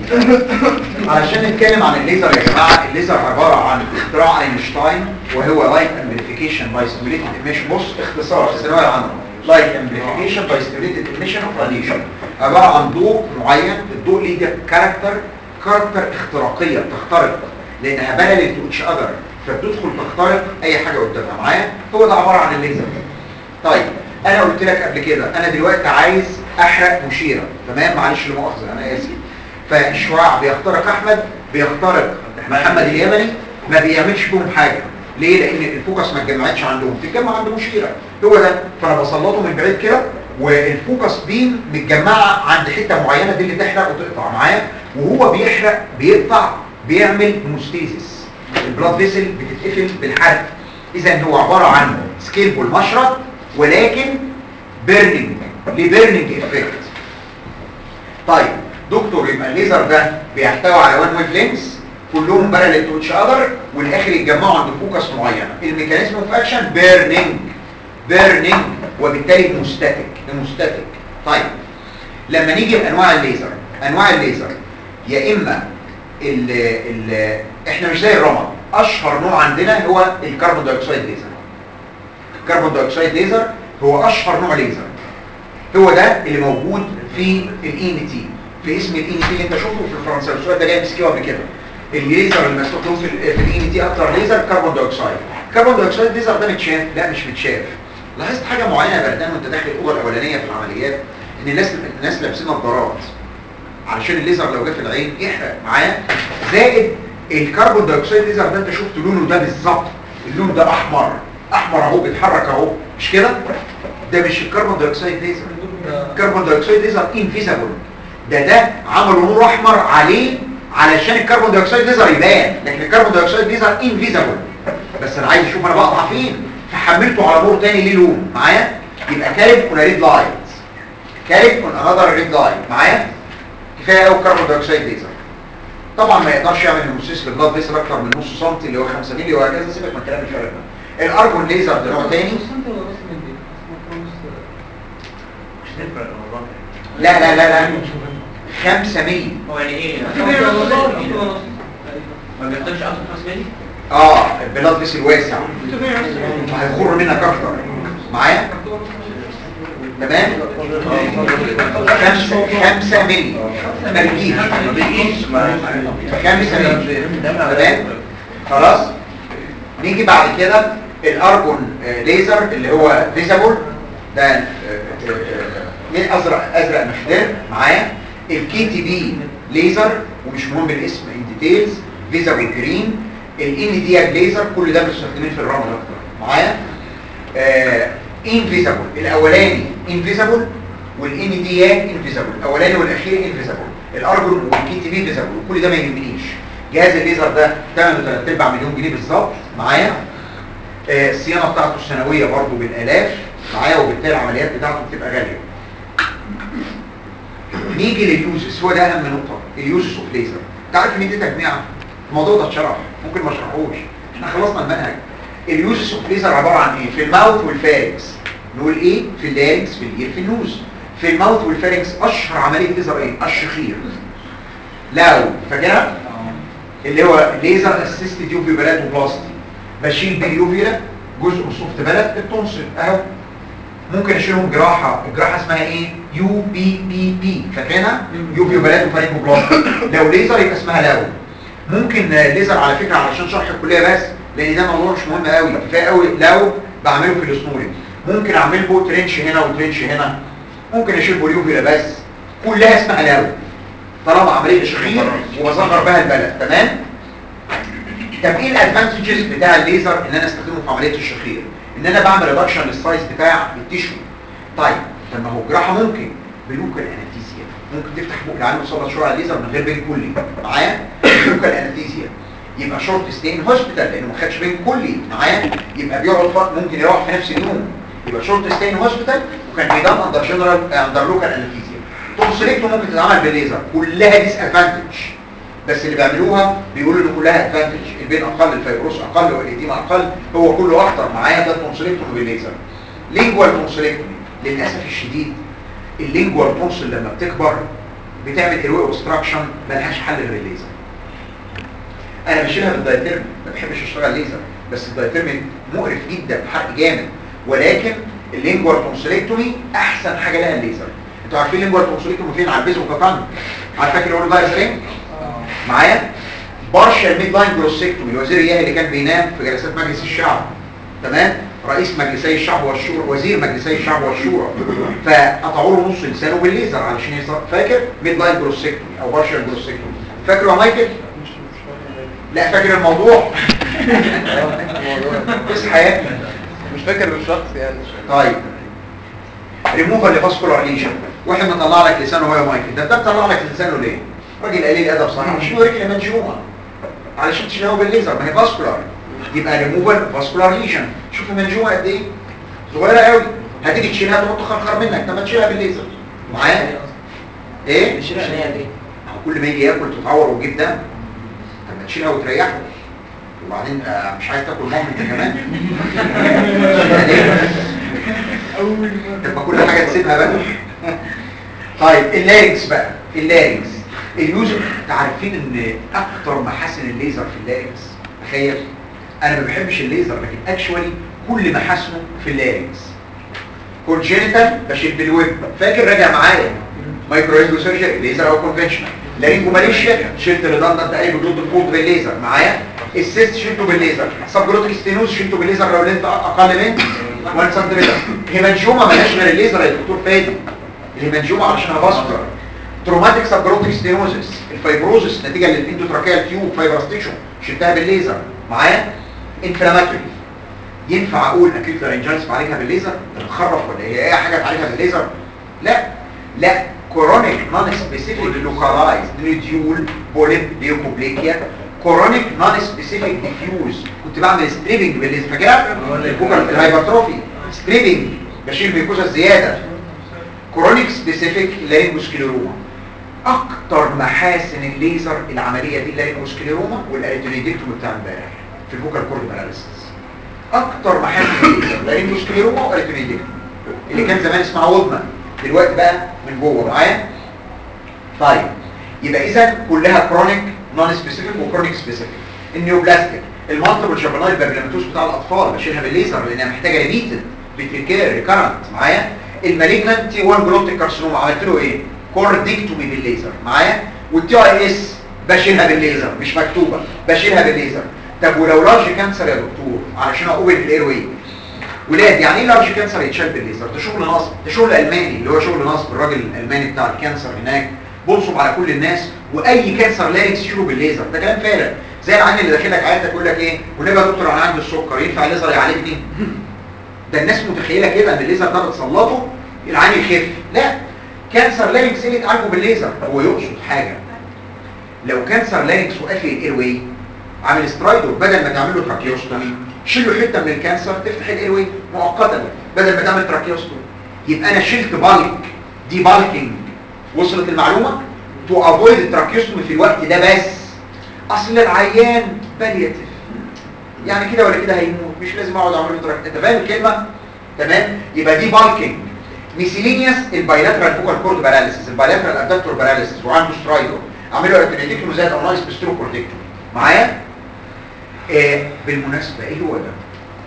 علشان نتكلم عن الليزر يا جماعه الليزر عباره عن اختراع اينشتاين وهو لايت امبليفيكيشن باي ستيميوليتد ايميشن بص اختصار في الثانويه العامه لايت امبليفيكيشن باي ستيميوليتد ايميشن اوف راديشن عباره عن ضوء معين الضوء ليه ده كاركتر كاركتر اختراقيه بتخترق لانها بلل تو اتش اذر فبتدخل تخترق اي حاجه قدامها معايا هو ده عباره عن الليزر طيب انا قلت لك قبل كده انا دلوقتي عايز احرق مشيره تمام معلش لا مؤاخذه انا اسف فالشعاع بيخترق احمد بيخترق محمد اليمني ما بيعملش بهم حاجه ليه لان الفوكس ما اتجمعتش عندهم بتتجمع عند مشيره هو ده فانا بسلطه من بعيد كده والفوكس بيم متجمعه عند حته معينه دي اللي تحرق وتقطع معايا وهو بيحرق بيقطع بيعمل هيموستيزيس البلاد فيسل بتتقفل بالحرق اذا هو عباره عن سكيلبول مشرط ولكن بيرنينج ليه بيرنينج افكت طيب دكتور يبقى الليزر ده بيحتوي على وان ويف لينس كلهم باراليل تو اتش اذر والاخر يتجمعوا عند فوكس معينه الميكانيزم اوف اكشن بيرنينج بيرنينج وبالتالي مستاتيك مستاتيك طيب لما نيجي لانواع الليزر انواع الليزر يا اما ال ال احنا مش زي الرمل اشهر نوع عندنا هو الكربون دايوكسيد ليزر الكربون دايوكسيد ليزر هو اشهر نوع ليزر هو ده اللي موجود في الاي ان تي في اسم الاي ان تي اللي انت شفته في الفرنساوي السؤال ده جاي مسكيه قبل كده الليزر اللي مستخدم في الاي ان تي اكتر ليزر كربون دايوكسيد الكربون دايوكسيد ليزر ده متشاف لا مش متشاف لاحظت حاجه معينه يا بردان وانت داخل الاوضه الاولانيه في العمليات ان الناس الناس لابسين نظارات علشان الليزر لو جه في العين يحرق معاه زائد الكربون دايوكسيد ليزر ده انت شفت لونه ده بالظبط اللون ده احمر احمر اهو بيتحرك اهو مش كده ده مش الكربون دايوكسيد ليزر الكربون دايوكسيد ليزر انفيزابل ده ده عملوا نور احمر عليه علشان الكربون دايوكسيد ليزر يبان لكن الكربون دايوكسيد ليزر انفيزابل بس انا عايز اشوف انا بقطع فين فحملته على نور تاني ليه لون معايا يبقى كارب اون ريد لايت كارب اون انذر ريد لايت معايا كفايه قوي الكربون دايوكسيد ليزر طبعا ما يقدرش يعمل هيموسيس للبلاد فيسل اكتر من نص سنتي اللي هو 5 مللي وهكذا سيبك من كلام الفرق ده الارجون ليزر ده نوع تاني لا لا لا لا 5 مللي هو يعني ايه؟ ما بيحتاجش اكتر من 5 مللي؟ اه البلاد فيسل واسع هيخر منك اكتر معايا تمام خمسة خمسة ملي ما بيجيش ما بيجيش خمسة ملي تمام خلاص نيجي بعد كده الارجون آه، ليزر اللي هو فيزابل ده آه، آه، آه، ليه ازرق ازرق مخضر معايا الكي تي بي ليزر ومش مهم الاسم ان ديتيلز فيزابل جرين الان دياج ليزر كل ده مستخدمين في الرمل اكتر معايا انفيزابل الاولاني انفيزابل والان دياج انفيزابل الاولاني والاخير انفيزابل الارجون والكي تي بي فيزابل وكل ده ما يهمنيش جهاز الليزر ده ثمنه 3 ارباع مليون جنيه بالظبط معايا آه، الصيانه بتاعته السنويه برضه بالالاف معايا وبالتالي العمليات بتاعته بتبقى غاليه نيجي لليوزز هو ده اهم نقطه اليوزز اوف ليزر انت عارف ان دي تجميعه الموضوع ده اتشرح ممكن ما اشرحوش احنا خلصنا المنهج اليوزز اوف ليزر عباره عن ايه في الماوث والفارنكس نقول ايه في اللارنكس في الاير في النوز في الماوث والفارنكس اشهر عمليه ليزر ايه الشخير لاو فاكرها اللي هو ليزر اسيستد يوفي بلاتوبلاستي بشيل باليوفيلا جزء من صفت بلد التونسل اهو ممكن اشيلهم جراحه الجراحه اسمها ايه يو بي بي بي فاكرينها يوفي بلاتوبلاستي لو ليزر يبقى اسمها لاو ممكن آه، ليزر على فكره علشان شرح الكليه بس لان ده موضوع مش مهم قوي كفايه قوي لو بعمله في السنورنج ممكن اعمل له ترنش هنا وترنش هنا ممكن اشيل بوليوفيلا بس كلها اسمها لاو طالما عمليه تشخير وبصغر بها البلد تمام طب ايه الادفانتجز بتاع الليزر ان انا استخدمه في عمليه الشخير ان انا بعمل ريدكشن للسايز بتاع التيشو طيب طب ما هو جراحه ممكن بلوكال انستيزيا ممكن تفتح بق العين وتصلت شويه على الليزر من غير بين كلي معايا بلوكال انستيزيا يبقى شورت ستين هوسبيتال لانه ما خدش بين كلي معايا يبقى بيقعد فتره ممكن يروح في نفس اليوم يبقى شورت ستين هوسبيتال وكان بيدام اندر جنرال اندر لوكال انستيزيا تونسليكتو ممكن تتعمل بالليزر كلها ديس ادفانتج بس اللي بيعملوها بيقولوا ان كلها ادفانتج البين اقل الفيبروس اقل والاديمه اقل هو كله اخطر معايا ده التونسليكتومي بالليزر لينجوال تونسليكتومي للاسف الشديد اللينجوال تونسل لما بتكبر بتعمل ايروي اوبستراكشن ملهاش حل غير الليزر انا بشيلها بالدايترم ما بحبش اشتغل ليزر بس الدايترم مقرف جدا بحرق جامد ولكن اللينجوال تونسيلكتومي احسن حاجه لها الليزر انتوا عارفين اللينجوال تونسيلكتومي فين على البيز وكفان عارف فاكر الاورو دايس فين معايا بارشال ميد لاين جروسيكتومي الوزير اياه اللي كان بينام في جلسات مجلس الشعب تمام رئيس مجلسي الشعب والشورى وزير مجلسي الشعب والشورى فقطعوا له نص لسانه بالليزر علشان يصير فاكر ميد لاين جروسيكتومي او بارشال جروسيكتومي فاكر يا مايكل لا فاكر الموضوع اصحى يا ابني مش فاكر الشخص يعني طيب ريموفر لفاسكولار ليجن واحد مطلع لك لسانه هو يا مايكل ده انت مطلع لك لسانه ليه راجل قليل ادب صحيح عشان يوريك المنجومه علشان تشيلها بالليزر ما هي فاسكولار يبقى ريموفر فاسكولار ليجن شوف المنجومه قد ايه صغيره قوي هتيجي تشيلها تحط خرخر منك طب ما تشيلها بالليزر معايا ايه الشيلة اللي هي دي هو كل ما يجي ياكل تتعور وتجيب دم طب ما تشيلها وتريحه وبعدين آه، مش عايز تاكل مام انت كمان طب ما كل حاجه تسيبها بقى طيب اللارينكس بقى اللارينكس اليوزر انت عارفين ان اكتر محاسن الليزر في اللارينكس تخيل انا ما بحبش الليزر لكن اكشوالي كل محاسنه في اللارينكس كونجينيتال بشيل بالويب فاكر راجع معايا مايكرو رينجو سيرجري ليزر او كونفنشنال لارينجو ماليشيا شلت ريدندنت قلب ضد الكود بالليزر معايا السيست شلته بالليزر سبجلوتيك ستينوز شلته بالليزر لو لينت اقل من 1 سنتيمتر هيمانجوما مالهاش غير الليزر يا دكتور فادي الهيمانجوما علشانها فاسكولار تروماتيك سبجلوتيك ستينوزس الفايبروزس نتيجه للاندوتراكيال تيوب فايبرستيشن شلتها بالليزر معايا انفلاماتوري ينفع اقول اكيد لارنجايتس بعالجها بالليزر انت بتخرف ولا هي اي حاجه تعالجها بالليزر لا لا كورونيك نون سبيسيفيك لوكالايز نيديول بوليب ليوكوبليكيا كورونيك نون سبيسيفيك ديفيوز كنت بعمل ستريبنج بالليزر فاكرها البوكال الهايبرتروفي ستريبنج بشيل ميكوزا زياده كورونيك سبيسيفيك لارينجوسكليروما اكتر محاسن الليزر العمليه دي اللارينجوسكليروما والاريتونيدكتوم بتاع امبارح في البوكال كورد باراليسيس اكتر محاسن الليزر لارينجوسكليروما واريتونيدكتوم اللي كان زمان اسمها وضمه دلوقتي بقى من جوه معايا طيب يبقى اذا كلها كرونيك نون سبيسيفيك وكرونيك سبيسيفيك النيوبلاستيك المالتيبل جابرنايل بابيلاماتوس بتاع الاطفال بشيلها بالليزر لانها محتاجه ريبيتد بتريكير ريكارنت معايا المالجنانت تي 1 جلوتيك كارسينوما عملت له ايه كورديكتومي بالليزر معايا والتي اي اس بشيلها بالليزر مش مكتوبه بشيلها بالليزر طب ولو لارج كانسر يا دكتور علشان اقوم الاير واي ولاد يعني ايه لارج كانسر يتشال بالليزر ده شغل نصب ده شغل الماني اللي هو شغل نصب الراجل الالماني بتاع الكانسر هناك بنصب على كل الناس واي كانسر لاريكس يشيله بالليزر ده كلام فارغ زي العين اللي داخلك عيادتك يقول لك ايه والنبي يا دكتور انا عندي السكر ينفع الليزر يعالجني ده الناس متخيله كده ان الليزر ده بتسلطه العين يخف لا كانسر لاريكس ايه اللي اتعالجه بالليزر هو يقصد حاجه لو كانسر لاريكس وقافل الاير واي عامل سترايدور بدل ما تعمل له تراكيوستومي شيل له حته من الكانسر تفتح الاير واي مؤقتا بدل ما تعمل تراكيوستومي يبقى انا شلت بالك دي بالكينج وصلت المعلومه تو افويد التراكيوستومي في الوقت ده بس اصل العيان بالياتيف يعني كده ولا كده هيموت مش لازم اقعد اعمل له تراكيوستومي انت فاهم الكلمه تمام يبقى دي بالكينج ميسيلينيوس البايلاترال فوكال كورد باراليسيس البايلاترال ادكتور باراليسيس وعنده سترايدور اعمل له ارتينيتيكتومي زائد او ناقص بستروكورديكتومي معايا آه بالمناسبه ايه هو ده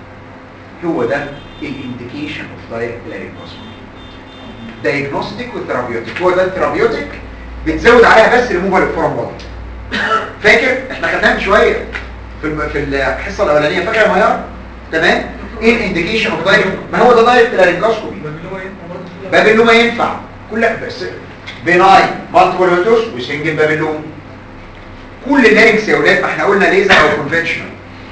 هو ده الانديكيشن اوف دايركت لارينجوسكوبي دايجنوستيك وثيرابيوتيك هو ده الثيرابيوتيك بتزود عليها بس ريموفال الفورم بودي فاكر احنا خدناها من شويه في الم... في الحصه الاولانيه فاكر يا ميار تمام ايه الانديكيشن اوف دايركت ما هو ده دايركت لارينجوسكوبي بابلوما ينفع كل بس بناي مالتيبل هيتوس وسنجل بابلوما كل اللارنكس يا اولاد ما احنا قلنا ليزر او كونفنشنال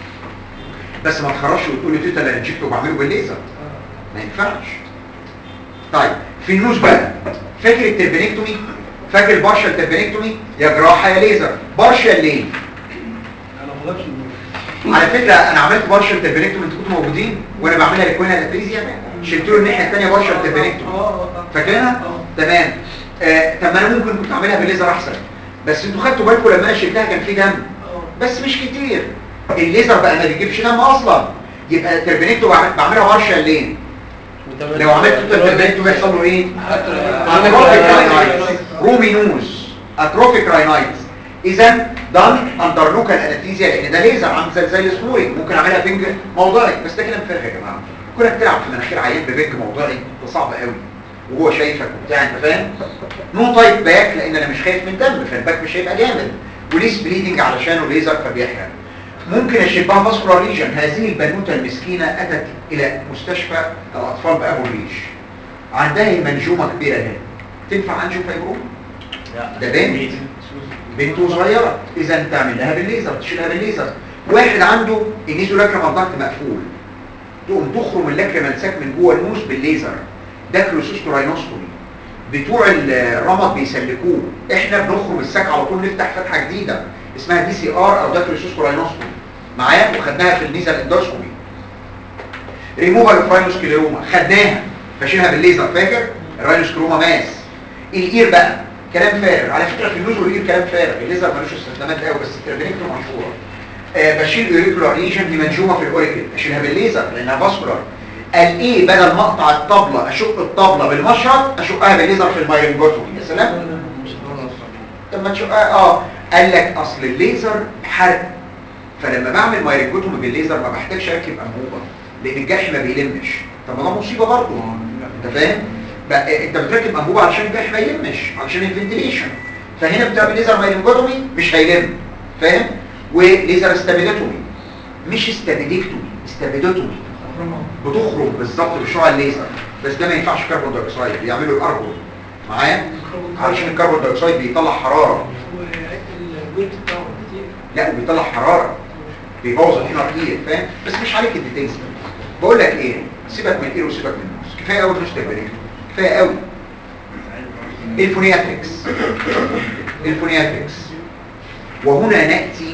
بس ما تخرجش وتقول لي توتا لارنجكت وبعمله بالليزر ما ينفعش طيب في النوز بقى فاكر التربينكتومي فاكر البارشال تربينكتومي يا جراحه يا ليزر بارشال ليه انا ما بغلبش على فكره انا عملت بارشال تربينكتومي انتوا كنتوا موجودين وانا بعملها لكوينها الاتريزيا شلت له الناحيه الثانيه بارشال تربينكتومي فاكرينها تمام آه طب ما انا ممكن كنت اعملها بالليزر احسن بس انتوا خدتوا بالكم لما انا شلتها كان في دم بس مش كتير الليزر بقى ما بيجيبش دم اصلا يبقى تربينكتو بعمل- بعملها بارشال ليه لو عملت توتال تربينكتو بيحصل له ايه اتروفيك رومينوز اتروفيك راينايتس اذا دان اندر لوكال انستيزيا لان ده ليزر عامل زي زي السبورينج ممكن اعملها بنج موضعي بس ده كلام فارغ يا جماعه كونك تلعب في مناخير عيان ببنج موضعي ده صعب قوي وهو شايفك وبتاع انت فاهم نو تايب باك لان انا مش خايف من دم فالباك مش هيبقى جامد وليس بليدنج علشانه ليزر فبيحرق ممكن اشبها فاسكولار ليجن هذه البنوته المسكينه اتت الى مستشفى الاطفال بابو الريش عندها منجومه كبيره هنا تنفع انجو فايبروم ده بنت بنته صغيره اذا تعمل لها بالليزر تشيلها بالليزر واحد عنده النيزو لاكريمال ضغط مقفول تقوم تخرم اللاكريمال ساك من جوه النوز بالليزر ده كلوسيستوراينوستومي بتوع الرمد بيسلكوه احنا بنخرم الساك على طول نفتح فتحه جديده اسمها دي سي ار او داكريسوسكوراينوستومي معايا وخدناها في النيزل اندوسكوبي ريموفال اوف راينوسكليروما خدناها بشيلها بالليزر فاكر الراينوسكليروما ماس الاير بقى كلام فارغ على فكره في النوز والاير كلام فارغ الليزر ملوش استخدامات قوي بس التربينكتور مشهوره آه بشيل اوريكولار ليجن دي منجومه في الاوريكل اشيلها بالليزر لانها فاسكولار قال ايه بدل ما اقطع الطبله اشق الطبله بالمشرط اشقها بالليزر في المايرنجوتومي يا سلام طب ما تشقها اه قال لك اصل الليزر حرق فلما بعمل مايرنجوتومي بالليزر ما بحتاجش اركب انبوبه لان الجرح ما بيلمش طب ما ده مصيبه برضه انت فاهم بقى انت بتركب انبوبه علشان الجرح ما يلمش علشان الفنتليشن فهنا بتعمل ليزر مايرنجوتومي مش هيلم فاهم وليزر استابيدوتومي مش استابيدكتومي استابيدوتومي بتخرج بالظبط بشعاع الليزر بس ده ما ينفعش كربون دايوكسيد بيعملوا الارجون معايا علشان الكربون دايوكسيد بيطلع حراره الويت بتاعه كتير لا وبيطلع حراره بيبوظ الانر اير فاهم بس مش عليك الديتيلز بقول لك ايه سيبك من الاير وسيبك من النص كفايه قوي تروح تبريك كفايه قوي الفونياتريكس الفونياتريكس وهنا ناتي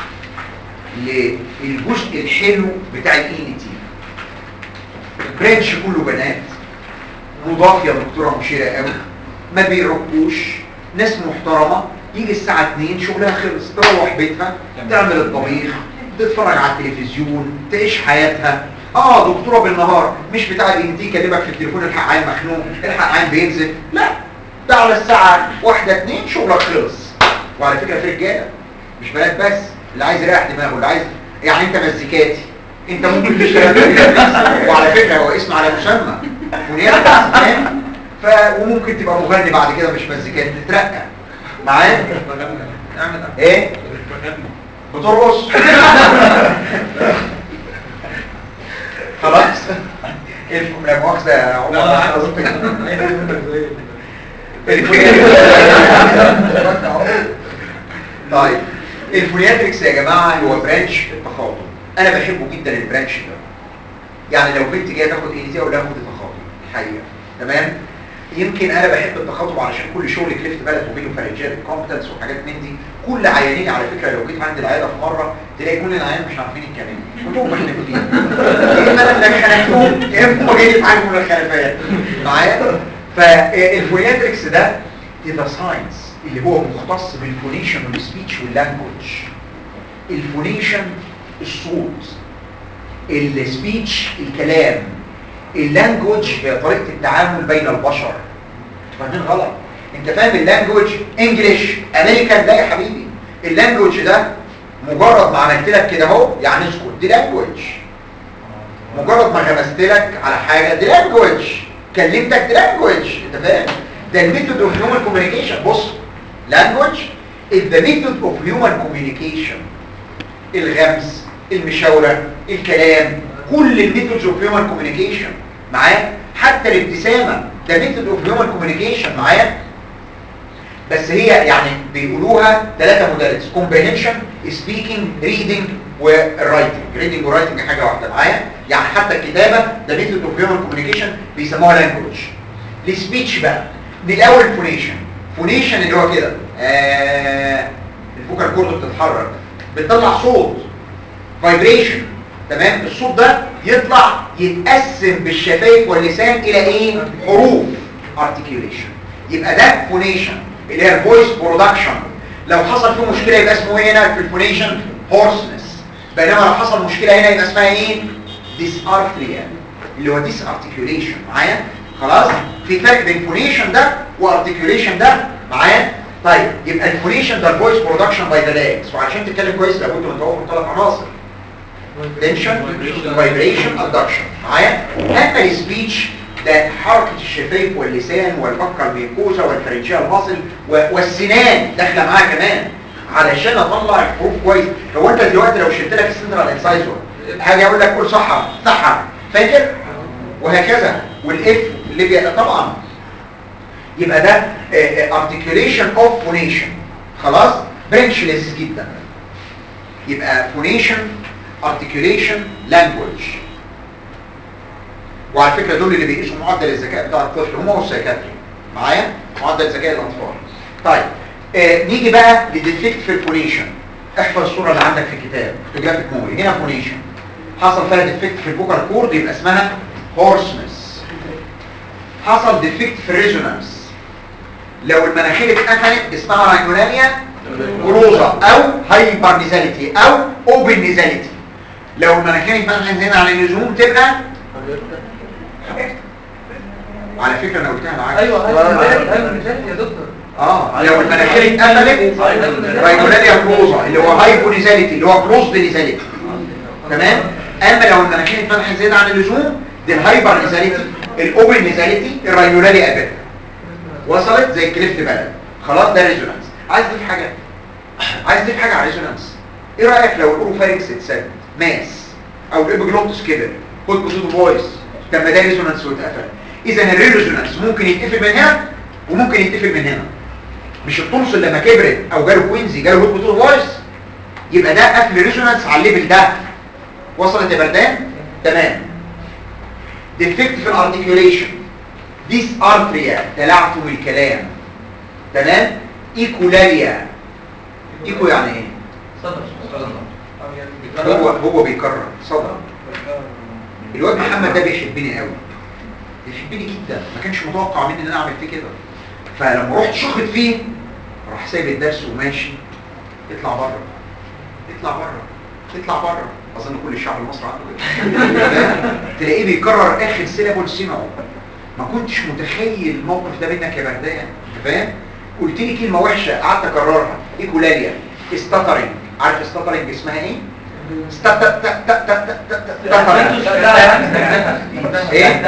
للجزء الحلو بتاع الاي تي البرانش كله بنات مضاف يا دكتوره مشيره قوي ما بيعكوش ناس محترمه يجي الساعه 2 شغلها خلص تروح بيتها تعمل الطبيخ تتفرج على التلفزيون تعيش حياتها اه دكتوره بالنهار مش بتاع الانتي يكلمك في التليفون الحق عين مخنوق الحق عين بينزل لا ده على الساعه 1 2 شغلك خلص وعلى فكره في رجاله مش بنات بس اللي عايز يريح دماغه اللي عايز يعني انت مزيكاتي انت ممكن تشتغل في الناس وعلى فكره هو اسم على مسمى ونيابه فاهم ف وممكن تبقى مغني بعد كده مش مزيكاتي تترقى معايا اعمل ايه بترقص خلاص ايه الف- لا مؤاخذه يا عمر لا، لا، عادي. طيب الفونياتريكس يا جماعه هو برانش التخاطب انا بحبه جدا البرانش ده يعني لو بنت جايه تاخد اي تي اقول لها خد التخاطب الحقيقه تمام يمكن انا بحب التخاطب علشان كل شغل كليفت بلد وبينه فرنجات كومبتنس وحاجات من دي كل عيانين على فكره لو جيت عند العياده في مره تلاقي كل العيان مش عارفين الكلام كلهم محنكين يا اما انا اللي خنقتهم يا اما هم جايين يتعالجوا من الخلفيات معايا فالفونياتريكس ده ده ساينس اللي هو مختص بالفونيشن والسبيتش واللانجوج الفونيشن الصوت السبيتش الكلام اللانجوج هي طريقه التعامل بين البشر فاهمين غلط انت فاهم اللانجوج انجلش امريكان لا يا حبيبي اللانجوج ده مجرد ما عملت لك كده اهو يعني اسكت دي لانجوج مجرد ما غمست لك على حاجه دي لانجوج كلمتك دي لانجوج انت فاهم ده الميثود اوف هيومن كوميونيكيشن بص لانجوج is the method of human communication الغمز المشاورة الكلام كل الميثودز اوف هيومن كوميونيكيشن معايا حتى الابتسامة ده ميثود اوف هيومن كوميونيكيشن معايا بس هي يعني بيقولوها ثلاثة موداليتيز كومبريهنشن سبيكينج ريدنج والرايتنج ريدنج ورايتنج حاجة واحدة معايا يعني حتى الكتابة ده ميثود اوف هيومن كوميونيكيشن بيسموها لانجوج السبيتش بقى دي الاول فونيشن فونيشن اللي هو كده آه الفوكال كورد بتتحرك بتطلع صوت فايبريشن تمام الصوت ده يطلع يتقسم بالشفايف واللسان الى ايه حروف ارتكيوليشن يبقى ده فونيشن اللي هي الفويس برودكشن لو حصل فيه مشكله يبقى اسمه ايه هنا في الفونيشن هورسنس بينما لو حصل مشكله هنا يبقى اسمها ايه ديسارثريا اللي هو ديس ارتكيوليشن معايا خلاص في فرق بين فونيشن ده وارتكيوليشن ده معايا طيب يبقى الفونيشن ده الفويس برودكشن باي ذا ليجز وعشان تتكلم كويس لابد من توافر ثلاث عناصر تنشن فايبريشن ادكشن معايا اما السبيتش ده حركه الشفايف واللسان والبكه الميكوزا والفرنجيال ماسل والسنان داخله معاها كمان علشان اطلع الحروف كويس هو انت دلوقتي لو شلت لك السنترال انسايزور هاجي اقول لك قول صح صح فاكر وهكذا والاف اللي بي... طبعا يبقى ده ارتكيوليشن اوف فونيشن خلاص برانشلس جدا يبقى فونيشن ارتكيوليشن لانجوج وعلى فكره دول اللي بيقيسوا معدل الذكاء بتاع الطفل هم والسايكاتري معايا معدل ذكاء الاطفال طيب آه نيجي بقى لديفكت في الفونيشن احفظ الصوره اللي عندك في الكتاب فوتوجرافيك ميموري هنا فونيشن حصل فيها ديفكت في الفوكال كورد يبقى اسمها هورسنس حصل ديفكت في الريزونانس لو المناخير اتقفلت اسمها راينولانيا كلوزا او هايبر نيزاليتي او اوبن نيزاليتي لو المناخير اتفتحت زيادة عن اللزوم تبقى على فكرة انا قلتها العكس ايوه ايوه ايوه يا دكتور اه لو المناخير اتقفلت راينولانيا كلوزا اللي هو هايبو نيزاليتي اللي هو كلوزد نيزاليتي تمام اما لو المناخير اتفتحت زيادة عن اللزوم دي الهايبر نيزاليتي الاوبن نيزاليتي الراينولانيا ابدا وصلت زي الكليفت بلد خلاص ده ريزونانس عايز تضيف حاجه عايز تضيف حاجه على ريزونانس ايه رايك لو الاوروفارينكس اتسد ماس او الابيجلوتس كبر خد بصوت فويس طب ما ده ريزونانس واتقفل اذا الريزونانس ممكن يتقفل من هنا وممكن يتقفل من هنا مش الطمس لما كبرت او جاله كوينزي جاله هوت بصوت فويس يبقى ده قفل ريزونانس على الليفل ده وصلت يا بردان تمام ديفكت في الارتكيوليشن ديس ارتريا تلعثم الكلام تمام ايكولاريا ايكو يعني ايه صدر هو هو بيكرر صدر الواد محمد ده بيحبني قوي بيحبني جدا ما كانش متوقع مني ان انا اعمل فيه كده فلما رحت شخط فيه راح سايب الدرس وماشي يطلع بره يطلع بره يطلع بره اظن كل الشعب المصري عنده كده تلاقيه بيكرر اخر سيلابول سمعه ما كنتش متخيل الموقف ده منك يا بردان انت فاهم قلت لي كلمه وحشه قعدت اكررها ايكولاليا استاترنج عارف استاترنج اسمها ايه ايه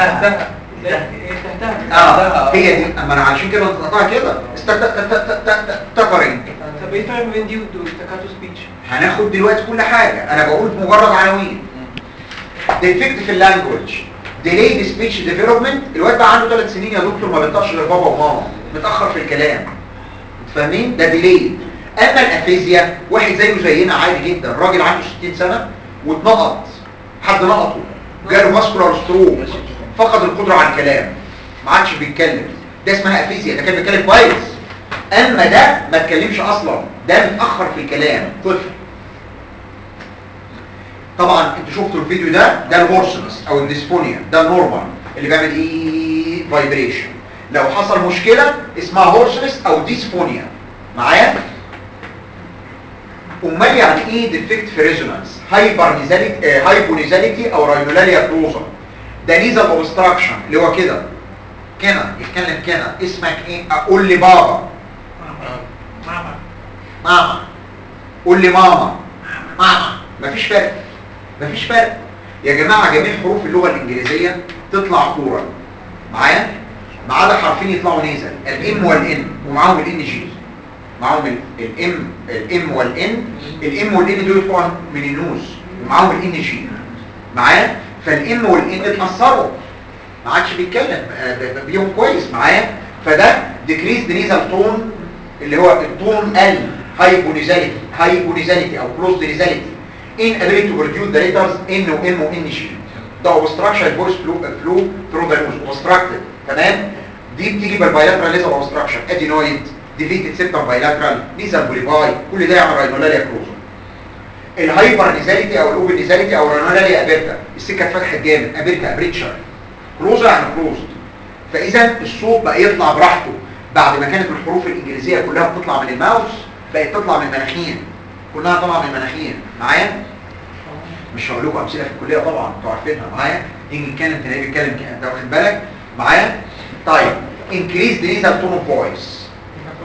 اه هي دي اما انا علشان كده نطقتها كده استاترنج طب ايه الفرق بين دي والتكاتو سبيتش؟ هناخد دلوقتي كل حاجه انا بقول مجرد عناوين ديفكت في اللانجوج ديليد سبيتش ديفلوبمنت الواد بقى عنده ثلاث سنين يا دكتور ما بينطقش غير بابا وماما متاخر في الكلام فاهمين ده ديليد اما الافيزيا واحد زيه زينا عادي جدا راجل عنده 60 سنه واتنقط حد نقطه جاله ماسكولار ستروك فقد القدره على الكلام ما عادش بيتكلم ده اسمها افيزيا ده كان بيتكلم كويس اما ده ما اتكلمش اصلا ده متاخر في الكلام طفل طبعا انتوا شفتوا الفيديو ده ده الهورسنس او الديسفونيا ده النورمال اللي بيعمل ايه فايبريشن لو حصل مشكله اسمها هورسنس او ديسفونيا معايا امال يعني ايه ديفكت في ريزونانس هايبر نيزاليتي هايبو نيزاليتي او راينولاريا كلوزا ده نيزال اوبستراكشن اللي هو كده كده يتكلم كده اسمك ايه اقول لي بابا ماما ماما قول لي ماما ماما مفيش فرق مفيش فرق يا جماعة جميع حروف اللغة الإنجليزية تطلع كورة معايا ما عدا حرفين يطلعوا نيزل الام والان ومعاهم الان جي معاهم الام الام والان الام والان دول يطلعوا من النوز ومعاهم الان جي معايا فالام والان اتأثروا ما عادش بيتكلم آه، بيهم كويس معايا فده ديكريز نيزل تون اللي هو التون ال هايبونيزاليتي هايبونيزاليتي او كلوزد نيزاليتي inability to produce the letters N و M و N G ده obstruction voice flow flow through the nose obstructed تمام دي بتيجي بالبايلاترال ليزر obstruction ادينويد ديفيتد سيبتم بايلاترال نيزل بوليفاي كل ده يعمل راينولاريا كروزو الهايبر نيزاليتي او الاوبن نيزاليتي او راينولاريا ابيرتا السكه اتفتحت جامد ابيرتا ابريتشر كلوزر يعني كلوزد فاذا الصوت بقى يطلع براحته بعد ما كانت الحروف الانجليزيه كلها بتطلع من الماوس بقت تطلع من المناخير كلها طالعه من المناخير معايا مش هقول لكم امثله في الكليه طبعا انتوا عارفينها معايا يجي يتكلم تلاقيه بيتكلم كده انت واخد بالك معايا طيب increase the nasal tone of voice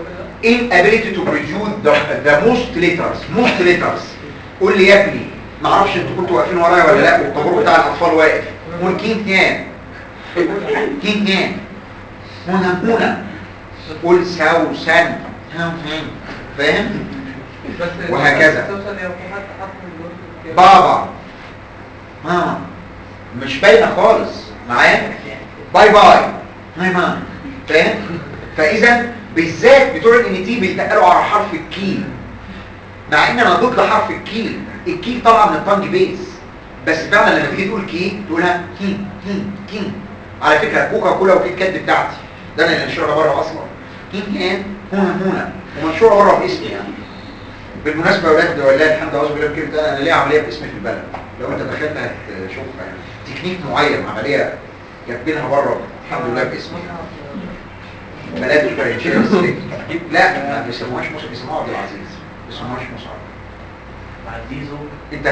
inability to produce the, the most letters most letters قول لي يا ابني ما اعرفش انتوا كنتوا واقفين ورايا ولا لا والطابور بتاع الاطفال واقف قول كين تيان كين تيان هنا هنا قول ساو سان هم هم فاهم بس وهكذا. توصل لو في حد حط الورد كده. بابا ماما مش باينه خالص معايا باي باي هاي ماما فاهم فاذا بالذات بتوع الان تي بيتقالوا على حرف الكي مع ان انا ضد حرف الكي الكي طبعا من الطنج بيس بس فعلا لما تيجي تقول كي تقولها كي كي كي على فكره كوكا كولا وكيت كات بتاعتي ده انا اللي نشرها بره اصلا كي كان هنا هنا ومنشوره بره باسمي يعني بالمناسبة يا ولاد والله الحمد لله بالله بكلمة ده انا ليه عملية باسمي في البلد لو انت دخلت هتشوفها يعني تكنيك معين عملية جايبينها بره الحمد لله باسمي ملابس فرنشية ستيك لا ما بيسموهاش مصعب بيسموها عبد العزيز ما بيسموهاش مصعب عزيزو انت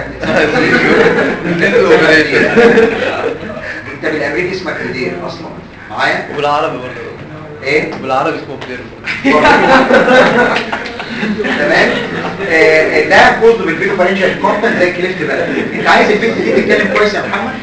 انت بالامريكي اسمك ردير اصلا معايا وبالعربي برضه ايه وبالعربي اسمه بلير تمام آه، ده جزء من الفيديو فارنجال كومبن زي الكليفت بقى انت عايز البنت دي تتكلم كويس يا محمد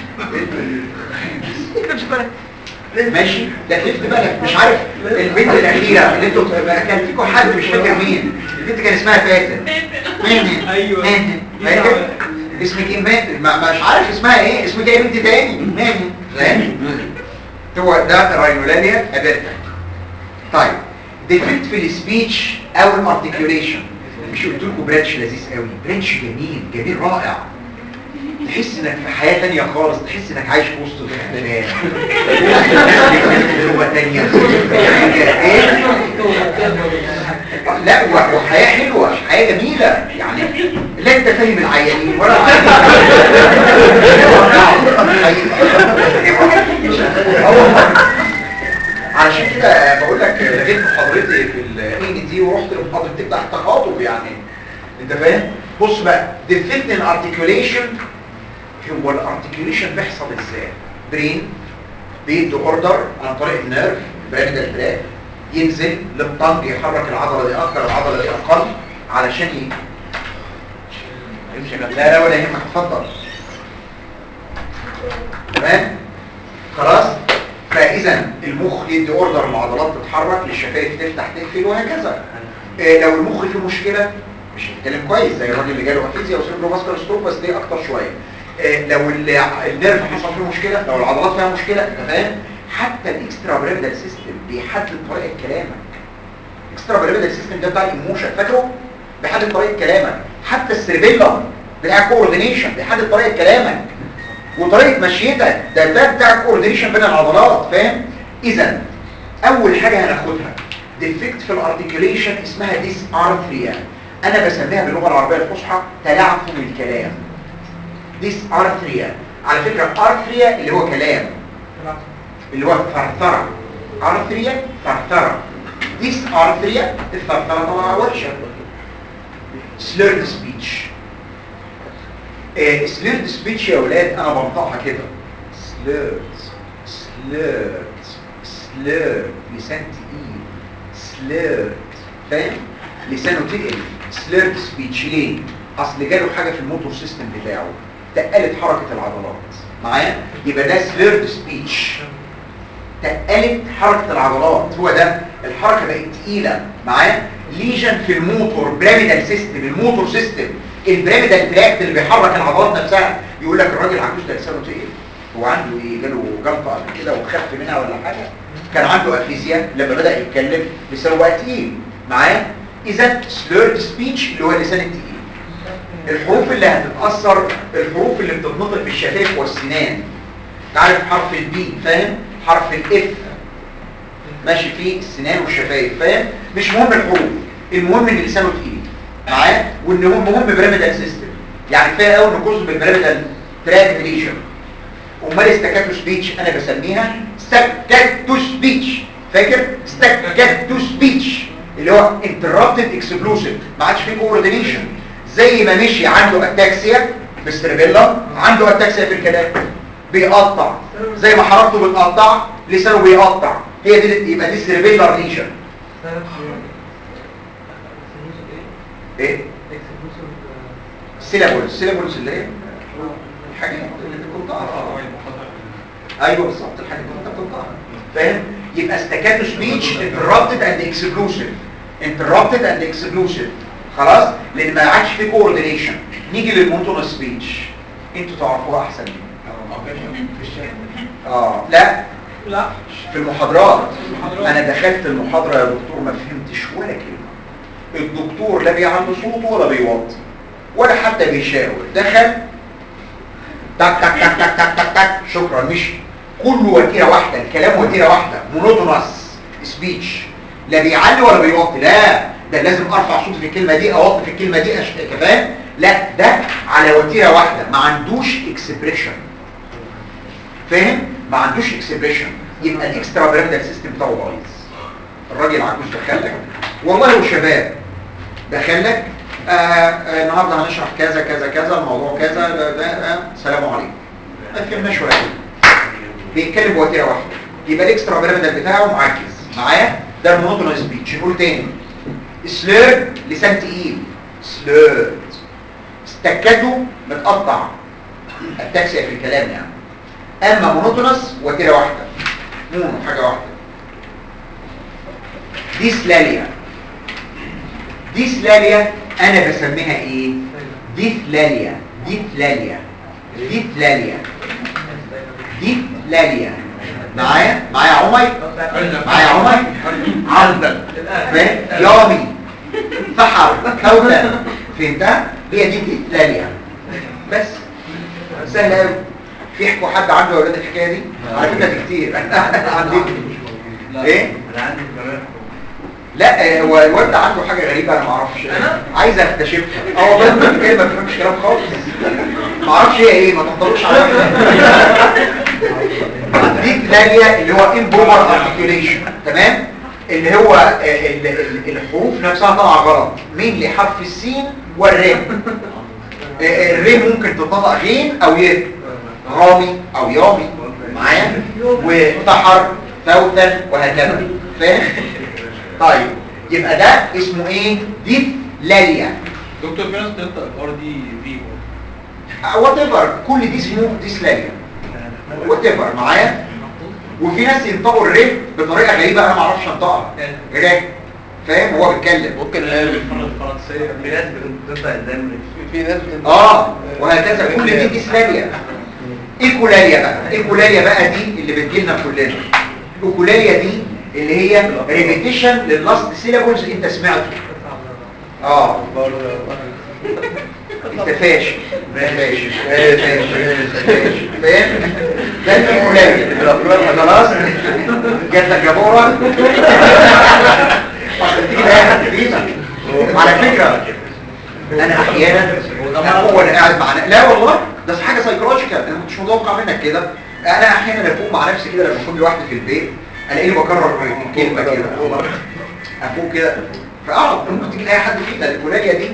ماشي ده كليفت بقى مش عارف البنت الاخيره اللي انتوا كان فيكم حد مش فاكر مين البنت كان اسمها فاتن أيوة. فاكر اسمك ايه مات ما مش عارف اسمها ايه اسمك ايه بنت تاني ماهي فاهم هو ده راينولانيا ابيرتا طيب ديفكت في السبيتش او الارتكيوليشن مش قلت لكم برانش لذيذ قوي برانش جميل جميل رائع تحس انك في حياة تانية خالص تحس انك عايش في وسط الخفاف لغة تانية حاجة ايه لا و- وحياة حلوة حياة جميلة يعني لا انت فاهم العيانين ولا العيانين علشان كده بقول لك لقيت محاضرتي في الان دي ورحت لمحاضرتي بتاع التخاطب يعني انت فاهم بص بقى ديفكت الارتكيوليشن هو الارتكيوليشن بيحصل ازاي برين بيدي اوردر عن طريق النيرف براميدال تراك ينزل للطنج يحرك العضله دي اكتر العضله دي اقل علشان ي... لا لا ولا يهمك اتفضل تمام خلاص فاذا المخ يدي اوردر العضلات تتحرك للشفايف تفتح تقفل وهكذا إيه لو المخ فيه مشكله مش هيتكلم كويس زي الراجل اللي جاله افيزيا وسيربرو فاسكولار ستروك بس دي اكتر شويه إيه لو ال- النيرف حصل فيه مشكله لو العضلات فيها مشكله انت فاهم حتى الاكسترا بريمدال سيستم بيحدد طريقه كلامك الاكسترا بريمدال سيستم ده بتاع الايموشن فاكره بيحدد طريقه كلامك حتى السيربيلم بتاع الكوردينيشن بيحدد طريقه كلامك وطريقه مشيتك ده ده بتاع الكوردينيشن بين العضلات فاهم اذا اول حاجه هناخدها ديفكت في الارتكيوليشن اسمها ديس ارثريا انا بسميها باللغه العربيه الفصحى تلعثم الكلام ديس ارثريا على فكره ارثريا اللي هو كلام اللي هو ثرثره ارثريا ثرثره ديس ارثريا الثرثره طبعا وحشه سليرد سبيتش سليرد سبيتش يا اولاد انا بنطقها كده سليرد سليرد سليرد لسان تقيل سليرد فاهم لسانه تقل سليرد سبيتش ليه اصل جاله حاجه في الموتور سيستم بتاعه تقلت حركه العضلات معايا يبقى ده سليرد سبيتش تقلت حركة العضلات هو ده الحركة بقت تقيلة معاه ليجن في الموتور براميدال سيستم الموتور سيستم البراميدال تراكت اللي بيحرك العضلات نفسها يقول لك الراجل العجوز ده لسانه تقيل هو عنده ايه جاله جلطة قبل كده وخف منها ولا حاجة كان عنده افيزيا لما بدأ يتكلم لسانه بقى تقيل معاه اذا سليرد سبيتش اللي هو اللسان التقيل الحروف اللي هتتأثر الحروف اللي بتتنطق بالشفايف والسنان تعرف حرف البي فاهم حرف الاف ماشي فيه السنان والشفايف فاهم مش مهم الحروف المهم ان لسانه تقيل معاه وان هو مهم براميدال سيستم يعني كفايه قوي ان جزء من البراميدال تراك ليشن امال استكاتو سبيتش انا بسميها ستاكاتو سبيتش فاكر ستاكاتو سبيتش اللي هو انتربتد اكسبلوسيف ما عادش فيه كوردينيشن زي ما مشي عنده اتاكسيا بالستريبيلا عنده اتاكسيا في الكلام بيقطع زي ما حركته بتقطع لسانه بيقطع هي دي يبقى دي سيربيلار ليجن ايه السيلابولز السيلابولز اللي هي الحاجات اللي بتنطقها ايوه بالظبط الحاجات اللي انت بتنطقها فاهم يبقى استكاتو سبيتش انتربتد اند اكسكلوسيف انتربتد اند اكسكلوسيف خلاص لان ما عادش في كوردينيشن نيجي للمونتونس سبيتش انتوا تعرفوها احسن مني اه لا لا في المحاضرات المحاضرات. انا دخلت المحاضره يا دكتور ما فهمتش ولا كلمه الدكتور لا بيعلي صوته ولا بيوطي ولا حتى بيشاور دخل تك تك تك تك تك تك تك شكرا مشي كله وتيره واحده الكلام وتيره واحده مونوتونس سبيتش لا بيعلي ولا بيوطي لا ده لازم ارفع صوتي في الكلمه دي اوطي في الكلمه دي أش... كمان لا ده على وتيره واحده ما عندوش اكسبريشن فاهم ما عندوش اكسبريشن يبقى الاكسترا بيراميدال سيستم بتاعه بايظ الراجل العجوز دخلك والله وشباب دخلك آه آه النهارده هنشرح كذا كذا كذا الموضوع كذا ده ده آه سلام عليكم ما فهمناش ولا كلمه بيتكلم بوتيره واحده يبقى الاكسترا بيراميدال بتاعه معجز معايا ده المونوتونال سبيتش نقول تاني سلير لسان تقيل سلير استكاته متقطع التاكسي في الكلام يعني اما مونوتونس وتيره واحده مونو حاجه واحده ديسلاليا ديسلاليا انا بسميها ايه ديثلاليا ديثلاليا ديثلاليا ديثلاليا معايا معايا عمي معايا عمي عندك فاهم يامي فحر كوكب فهمتها هي دي ديثلاليا بس سهله قوي في يحكوا حد عنده اولاد الحكايه دي على فكره دي كتير عندي ايه انا عندي كمان لا هو الواد ده عنده حاجه غريبه انا ما اعرفش عايز اكتشفها اه والله انت بتتكلم ما بتفهمش كلام خالص ما اعرفش هي ايه ما تنطلقش عليا دي ثانيه اللي هو امبروبر ارتكيوليشن تمام اللي هو آه، ال- ال- الحروف نفسها طالعه غلط مين لحرف السين والرين آه، آه، الرين ممكن تنطق غين او ي رامي او يامي معايا وطحر فوتا وهكذا فاهم طيب يبقى ده اسمه ايه ديفلاليا دكتور في ناس بتنطق الار دي في وات ايفر كل دي اسمه ديسلاليا وات ايفر معايا وفي ناس ينطقوا الر بطريقه غريبه انا ما اعرفش انطقها ر فاهم هو بيتكلم ممكن الفرنسية في ناس بتنطق ازاي من في ناس بتنطق اه وهكذا كل دي ديسلاليا ايكولاليا بقى ايكولاليا بقى دي اللي بتجيلنا كلنا الايكولاليا دي اللي هي ريبيتيشن لللاست سيلابلز انت سمعته اه انت فاشل فاشل فاشل فاشل فاهم ده الايكولاليا خلاص جات لك يا بورا اصل تيجي لاي حد فينا على فكره انا احيانا هو انا قاعد مع لا والله ده حاجه سايكولوجيكال انا ما كنتش متوقع منك كده انا احيانا افوق مع نفسي كده لما اكون لوحدي في البيت الاقيني بكرر كلمه كده افوق كده فاقعد ممكن تيجي لاي حد فينا الفلانيه دي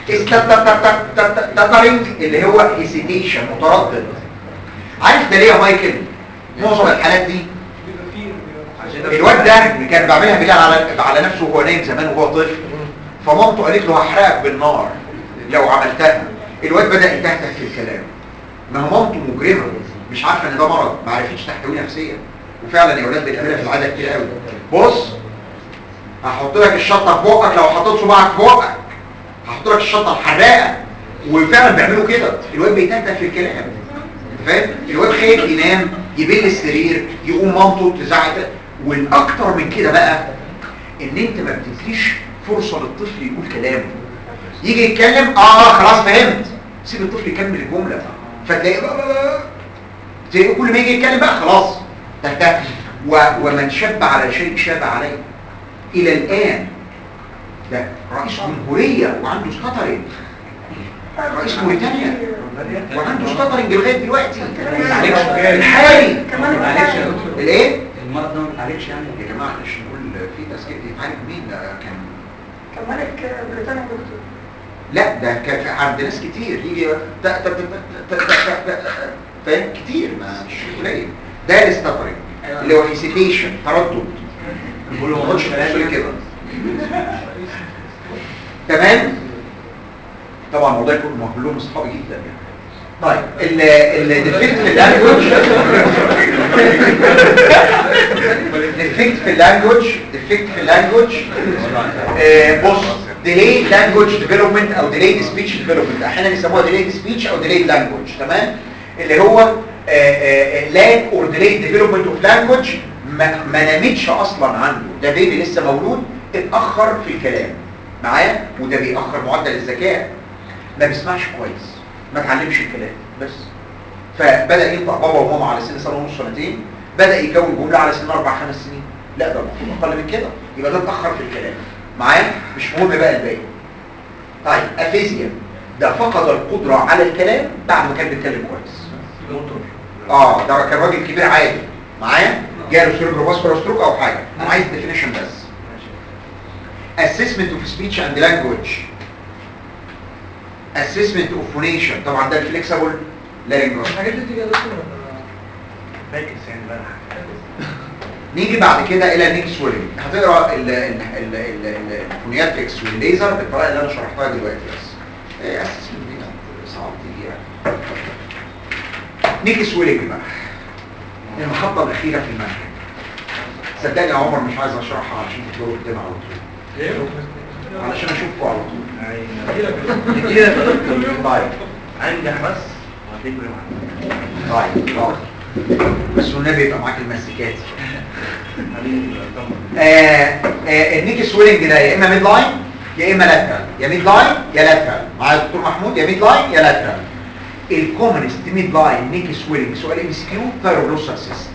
تاترينج اللي هو هيسيتيشن متردد عارف ده ليه يا مايكل معظم الحالات دي الواد ده كان بيعملها بالله على على نفسه وهو نايم زمان وهو طفل فمامته قالت له هحرقك بالنار لو عملتها الواد بدأ يتهته في الكلام ما هو مامته مجرمة مش عارفة ان ده مرض ما عرفتش تحتويه نفسيا وفعلا يا ولاد بنقابلها في العادة كتير قوي بص هحط لك الشطة في بقك لو حطيت صباعك في بقك هحط لك الشطة الحراقة وفعلا بيعملوا كده الواد بيتهته في الكلام فاهم الواد خايف ينام يبل السرير يقوم مامته تزعق والاكتر من كده بقى ان انت ما بتديش فرصة للطفل يقول كلامه يجي يتكلم اه خلاص فهمت سيب الطفل يكمل الجملة فتلاقيه تلاقيه كل ما يجي يتكلم بقى خلاص تهته و... ومن شب على شيء شاب عليه الى الان ده رئيس جمهورية وعنده ستاترينج رئيس موريتانيا وعنده ستاترينج لغايه دلوقتي الحالي معلش يا دكتور. الايه المرض ده ما بيتعالجش يعني يا جماعه معلش نقول في تسجيل يتعالج مين ده كان كان ملك بريطانيا دكتور لا ده كان في عند ناس كتير يجي ت- ت- ت- ت- ت- ت- ت- فاهم كتير ما مش قليل ده الستاترينج اللي هو هيسيتيشن تردد بقول له ما ما تقولش كلام كده تمام طبعا والله كلهم كلهم اصحابي جدا يعني طيب الديفكت في اللانجوج ديفكت في اللانجوج ديفكت في اللانجوج آه، بص delayed language development او delayed speech development احيانا يسموها delayed speech او delayed language تمام اللي هو آه، آه، lack or delayed development of language ما, ما نامتش اصلا عنده ده بيبي لسه مولود اتاخر في الكلام معايا وده بيأخر معدل الذكاء ما بيسمعش كويس ما اتعلمش الكلام بس فبدأ ينطق بابا وماما على سن سنة ونص سنتين بدأ يكون جملة على سن أربع خمس سنين لا ده المفروض أقل من كده يبقى ده اتأخر في الكلام معايا مش مهم بقى الباقي طيب أفيزيا ده فقد القدرة على الكلام بعد ما كان بيتكلم كويس موتور اه ده كان راجل كبير عادي معايا جاله سيربرو فاسكولار ستروك او حاجه انا عايز ديفينيشن بس assessment of speech and language assessment of phonation طبعا ده الفليكسبل لارنجوس الحاجات دي تيجي اصلا فاكس يعني بقى نيجي بعد كده الى نيك سويلنج هتقرا ال- ال- ال- ال- ال- الفونياتكس والليزر بالطريقه اللي انا شرحتها دلوقتي بس إيه، assessment دي صعب تيجي يعني نيك سويلنج بقى المحطه الاخيره في المنهج صدقني يا عمر مش عايز اشرحها علشان تفضلوا قدام على طول علشان اشوفكم على طول طيب انجح بس وهتجري معاك طيب حاضر. بس والنبي يبقى معاك المسكات حبيبي طبعا آه آه النيك سويلنج ده يا اما ميد لاين يا اما لاترال يا ميد لاين يا لاترال معايا الدكتور محمود يا ميد لاين يا لاترال الكومنست ميد لاين نيك سويلنج سؤال ام اس كيو ثايروبلوسال سيست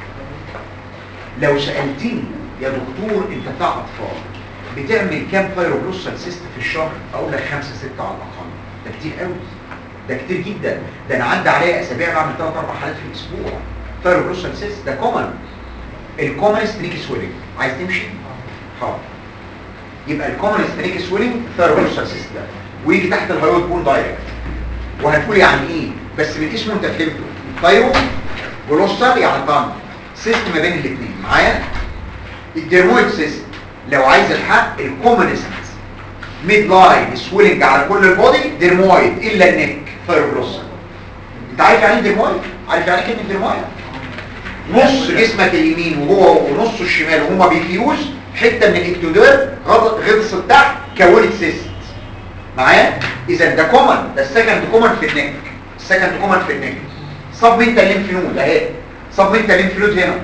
لو سالتني يا دكتور انت بتاع اطفال بتعمل كام ثايروبلوسال سيست في الشهر اقول لك خمسة ستة على الاقل ده كتير قوي ده كتير جدا ده انا عدى عليا اسابيع بعمل ثلاث اربع حالات في الاسبوع ثايروبلوسال سيست ده كومن الكومنست نيك سويلنج عايز تمشي حاضر يبقى الكومنست نيك سويلنج ثايروبلوسال سيست ده ويجي تحت الهايويد بون دايركت وهتقول يعني ايه بس من اسمه انت فهمته ثايرو جلوسال يعني طن سيست ما بين الاثنين معايا الديرمويد سيست لو عايز الحق الكومنست ميد لاين سويلنج على كل البودي ديرمويد الا النك ثايروجلوسال انت عارف يعني ايه ديرمويد عارف يعني ايه كلمه ديرمويد نص جسمك اليمين وهو ونص الشمال وهما بيفيوز حته من الاكتودير غض- غطس تحت كونت سيست معايا اذا ده كومن ده السكند كومن في النك السكند كومن في النك صب انت الليمف نود اهي صب انت الليمف نود هنا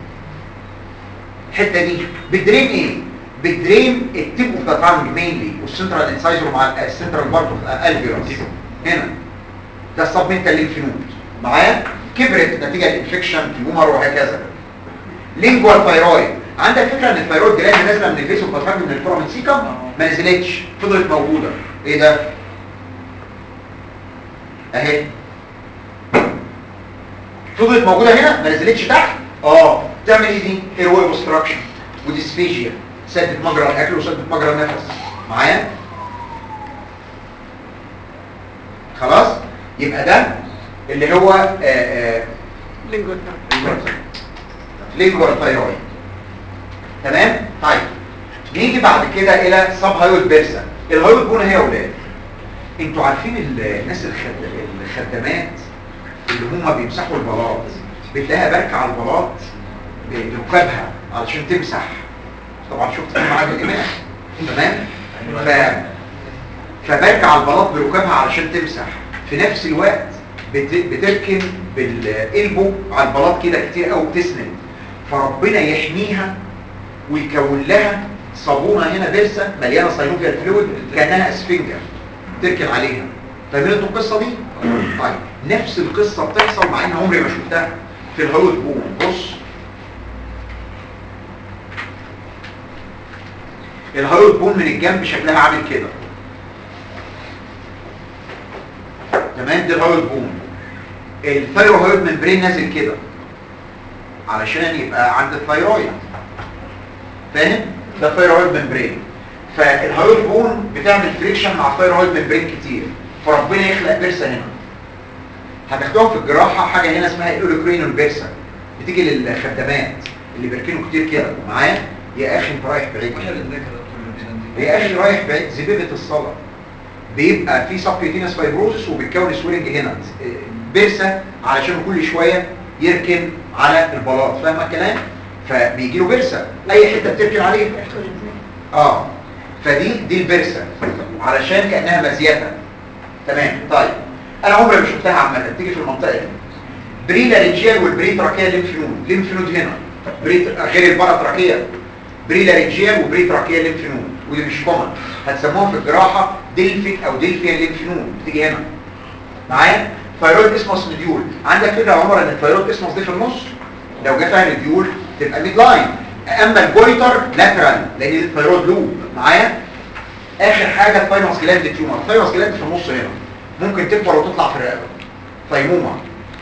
الحته دي بتدرين ايه بتدرين التيب اوف ذا تانج مينلي والسنترال انسايزر مع السنترال بارت اوف الفيروس هنا ده السبمنتال ليمف نود معايا كبرت نتيجه الانفكشن في الهومر وهكذا لينجوال ثايرويد عندك فكره ان الثايرويد جلاند نازله من الفيس اوف ذا من الفورامين سيكم ما نزلتش فضلت موجوده ايه ده اهي فضلت موجوده هنا ما نزلتش تحت اه تعمل ايه دي ايروي اوبستراكشن وديسفيجيا سدت مجرى الاكل وسدت مجرى النفس معايا خلاص يبقى ده اللي هو آه آه لينجوال لينجوال ثايرويد تمام طيب نيجي بعد كده الى سب هايويد بيرسا الهايويد بون هي يا اولاد انتوا عارفين ال- الناس الخد... الخدامات اللي هم بيمسحوا البلاط بتلاقيها باركه على البلاط ب- بركابها علشان تمسح طبعا شفت فيلم عادل امام تمام ف... فباركه على البلاط بركابها علشان تمسح في نفس الوقت بت... بتركن بالقلبه على البلاط كده كتير قوي بتسند فربنا يحميها ويكون لها صابونه هنا بيرسه مليانه ساينوفيال فلويد كانها اسفنجه تركن عليها فاهمين انتوا القصه دي طيب نفس القصه بتحصل مع ان عمري ما شفتها في الهايويد بون بص الهايويد بون من الجنب شكلها عامل كده تمام دي الهايويد بون الثايروهايد ممبرين نازل كده علشان يبقى عند الثايرويد فاهم ده الثايرويد ممبرين فالهايويد بون بتعمل فريكشن مع الثايرويد ممبرين كتير فربنا يخلق بيرسا هنا هتاخدوها في الجراحه حاجه هنا اسمها الاولوكرينول بيرسا بتيجي للخدامات اللي بيركنوا كتير كده معايا يا اخي انت رايح بعيد واحنا بنذاكر يا دكتور الامتحان دي يا اخي رايح بعيد زبيبه الصلاه بيبقى في سبكيوتينس فايبروزس وبيتكون سويلنج هنا برسه علشان كل شويه يركن على البلاط فاهمه الكلام فبيجي له برسه اي حته بتركن عليها اه فدي دي البرسه علشان كانها مزيته تمام طيب انا عمري ما شفتها عامه تيجي في المنطقه دي بريلارنجيال والبريتراكيال ليمف نود ليمف نود هنا بريت غير الباراتراكيال بريلارنجيال وبريتراكيال ليمف نود ودي مش كومن هتسموها في الجراحه ديلفيك او ديلفيان ليمف نود بتيجي هنا معايا ثايرويد اسمس نديول عندك فكره يا عمر ان الثايرويد اسمس دي في النص لو جه فيها نديول تبقى ميد لاين اما الجويتر لاترال لان دي الثايرويد لوب معايا اخر حاجه الثايموس جلاند تيومر الثايموس جلاند في النص هنا ممكن تكبر وتطلع في الرقبه ثايموما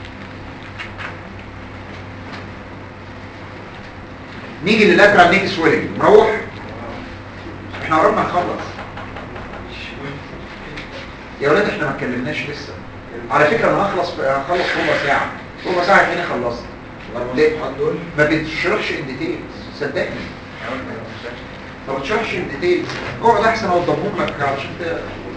نيجي للاترال نيك سويلنج نروح احنا قربنا نخلص يا ولاد احنا ما اتكلمناش لسه على فكره انا هخلص هخلص ربع ساعه ربع ساعه تاني خلصت ليه؟ دول ما بتشرحش ان ديتيلز صدقني ما بتشرحش ان ديتيلز اقعد احسن اوضبهم لك علشان ت...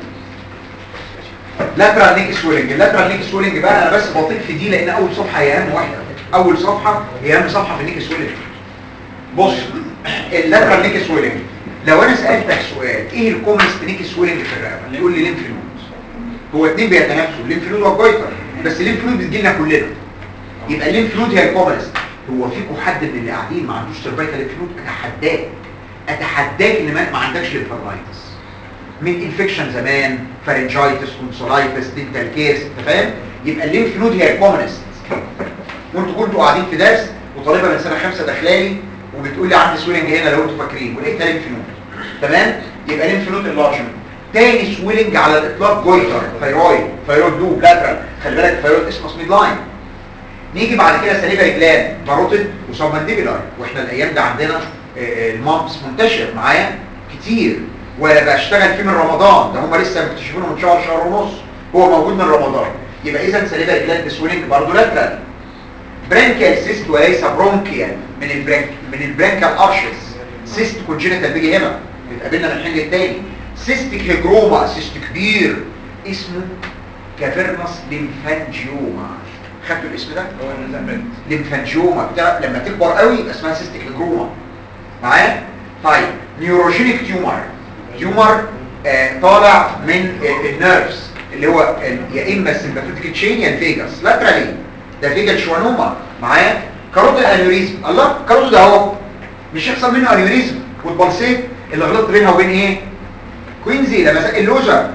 لاترال نيك سويلنج اللاترال نيك سويلنج بقى انا بس بطيق في دي لان اول صفحه هي اهم واحده اول صفحه هي اهم صفحه في النيك سويلنج بص اللاترال نيك سويلنج لو انا سالتك سؤال ايه الكومنست نيك سويلنج في الرقبه يقول لي ليمف نود هو اتنين بيتنافسوا الليمف نود والجويتر بس الليمف نود بتجي لنا كلنا يبقى الليمف نود هي الكومنست هو فيكم حد من اللي قاعدين ما عندوش سيرفايكال ليمف نود اتحداك اتحداك ان ما, ما عندكش ليمفانايتس من انفكشن زمان فارنجايتس كونسولايتس دينتال كيرس انت فاهم يبقى الليمف نود هي الكومنست وانتوا كنتوا قاعدين في درس وطالبه من سنه خمسه داخلالي وبتقول لي عندي سويلنج هنا لو انتوا فاكرين ولقيتها ليمف نود تمام يبقى ليمف نود انلارجمنت تاني سويلنج على الاطلاق جويتر ثايرويد ثايرويد لوب لاترال خلي بالك الثايرويد اسمه ميد لاين نيجي بعد كده سليفري جلاند باروتيد وسبمنديبيلار واحنا الايام ده عندنا المامبس منتشر معايا كتير وبشتغل فيه من رمضان ده هم لسه مكتشفينه من شهر شهر ونص هو موجود من رمضان يبقى اذا سليفري جلاند سويلنج برضه لاترال برانكيال سيست وليس برونكيال من البرانك من البرانكال ارشز سيست كونجينيتال بيجي هنا بتقابلنا من الحين للتاني سيستيك هيجروما سيست كبير اسمه كافيرنس ليمفانجيوما خدتوا الاسم ده هو النزامات ليمفانجيوما بتاع لما تكبر قوي يبقى اسمها سيستيك هيجروما معايا طيب نيوروجينيك تيومر تيومر آه طالع من آه النيرفز اللي هو ال- يا اما السمباثيك تشين يا الفيجاس لاترالي ده فيجا شوانوما معايا كاروتيد انيوريزم الله كاروتيد ده اهو مش يحصل منه انيوريزم والبلسيت اللي غلطت بينها وبين ايه كوينزي لما ساق اللوزر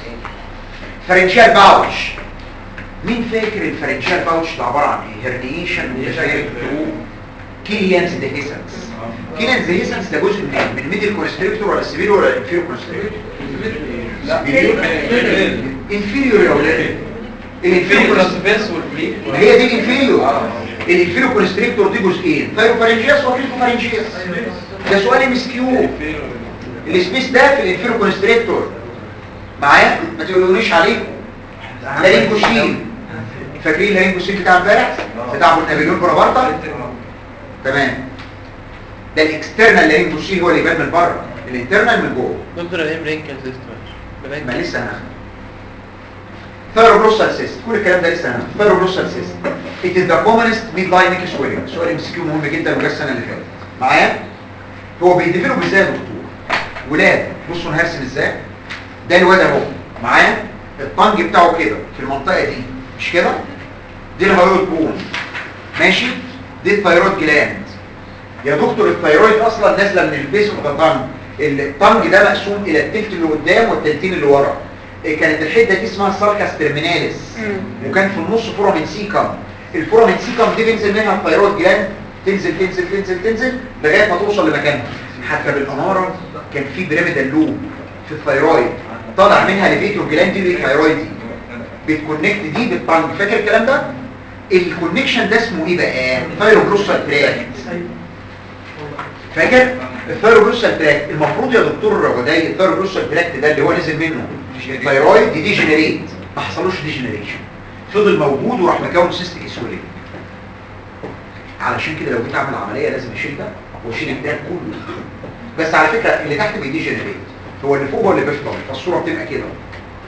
فرنشال باوتش مين فاكر الفرنشال باوتش ده عباره عن ايه هرنيشن كيليانز ديهيسنس كيليانز ديهيسنس ده جزء من إيه؟ من الميدل كونستريكتور ولا السبيريور ولا الانفيريور كونستريكتور لا انفيريور يا ولاد الانفيريور الفيس والبليك ما هي دي الانفيريور الانفيريور كونستريكتور دي جزئين ثايروفارنجياس وفيلوفارنجياس ده سؤال ام اس كيو السبيس ده في الانفيريور كونستريكتور معايا ما تقولونيش عليه لارينجوشين فاكرين لارينجوشين بتاع امبارح بتاع ابو نابليون بونابرتا تمام ده الاكسترنال لارينجوشين هو اللي يبان من بره الانترنال من جوه دكتور ابراهيم رينكل سيستم ما لسه هناخد ثيروبروسال سيست كل الكلام ده لسه هناخد ثيروبروسال سيست it is the commonest midline neck swelling سؤال ام سي كيو مهم جدا وجا السنه اللي فاتت معايا هو بيديفلوب ازاي يا دكتور ولاد بصوا انا هرسم ازاي ده الواد اهو معايا الطنج بتاعه كده في المنطقه دي مش كده دي الهايرويد بون ماشي دي الثيرويد جلاند يا دكتور الثيرويد اصلا نازله من البيس اوف ذا طنج الطنج ده مقسوم الى التلت اللي قدام والتلتين اللي ورا إيه كانت الحته دي اسمها ساركاس ترميناليس وكان في النص فورامين سيكم الفورامين سيكم دي بينزل منها الثيرويد جلاند تنزل تنزل تنزل تنزل لغايه ما توصل لمكانها حتى بالاماره كان في بيراميدال لوب في الثيرويد طالع منها ليفيتور جلاند دي للثيرويد دي بتكونكت دي بالطنج فاكر الكلام ده الكونكشن ده اسمه ايه بقى ثايروبروسال تراكت فاكر الثايروبروسال تراكت المفروض يا دكتور غداي الثايروبروسال تراكت ده اللي هو نزل منه الثيرويد دي ديجنريت ما حصلوش ديجنريشن فضل موجود وراح مكون سيستيك اسولين علشان كده لو جيت اعمل عمليه لازم اشيل ده واشيل الدم كله بس على فكره اللي تحت بيديجنريت هو اللي فوق هو اللي بيفضل فالصوره بتبقى كده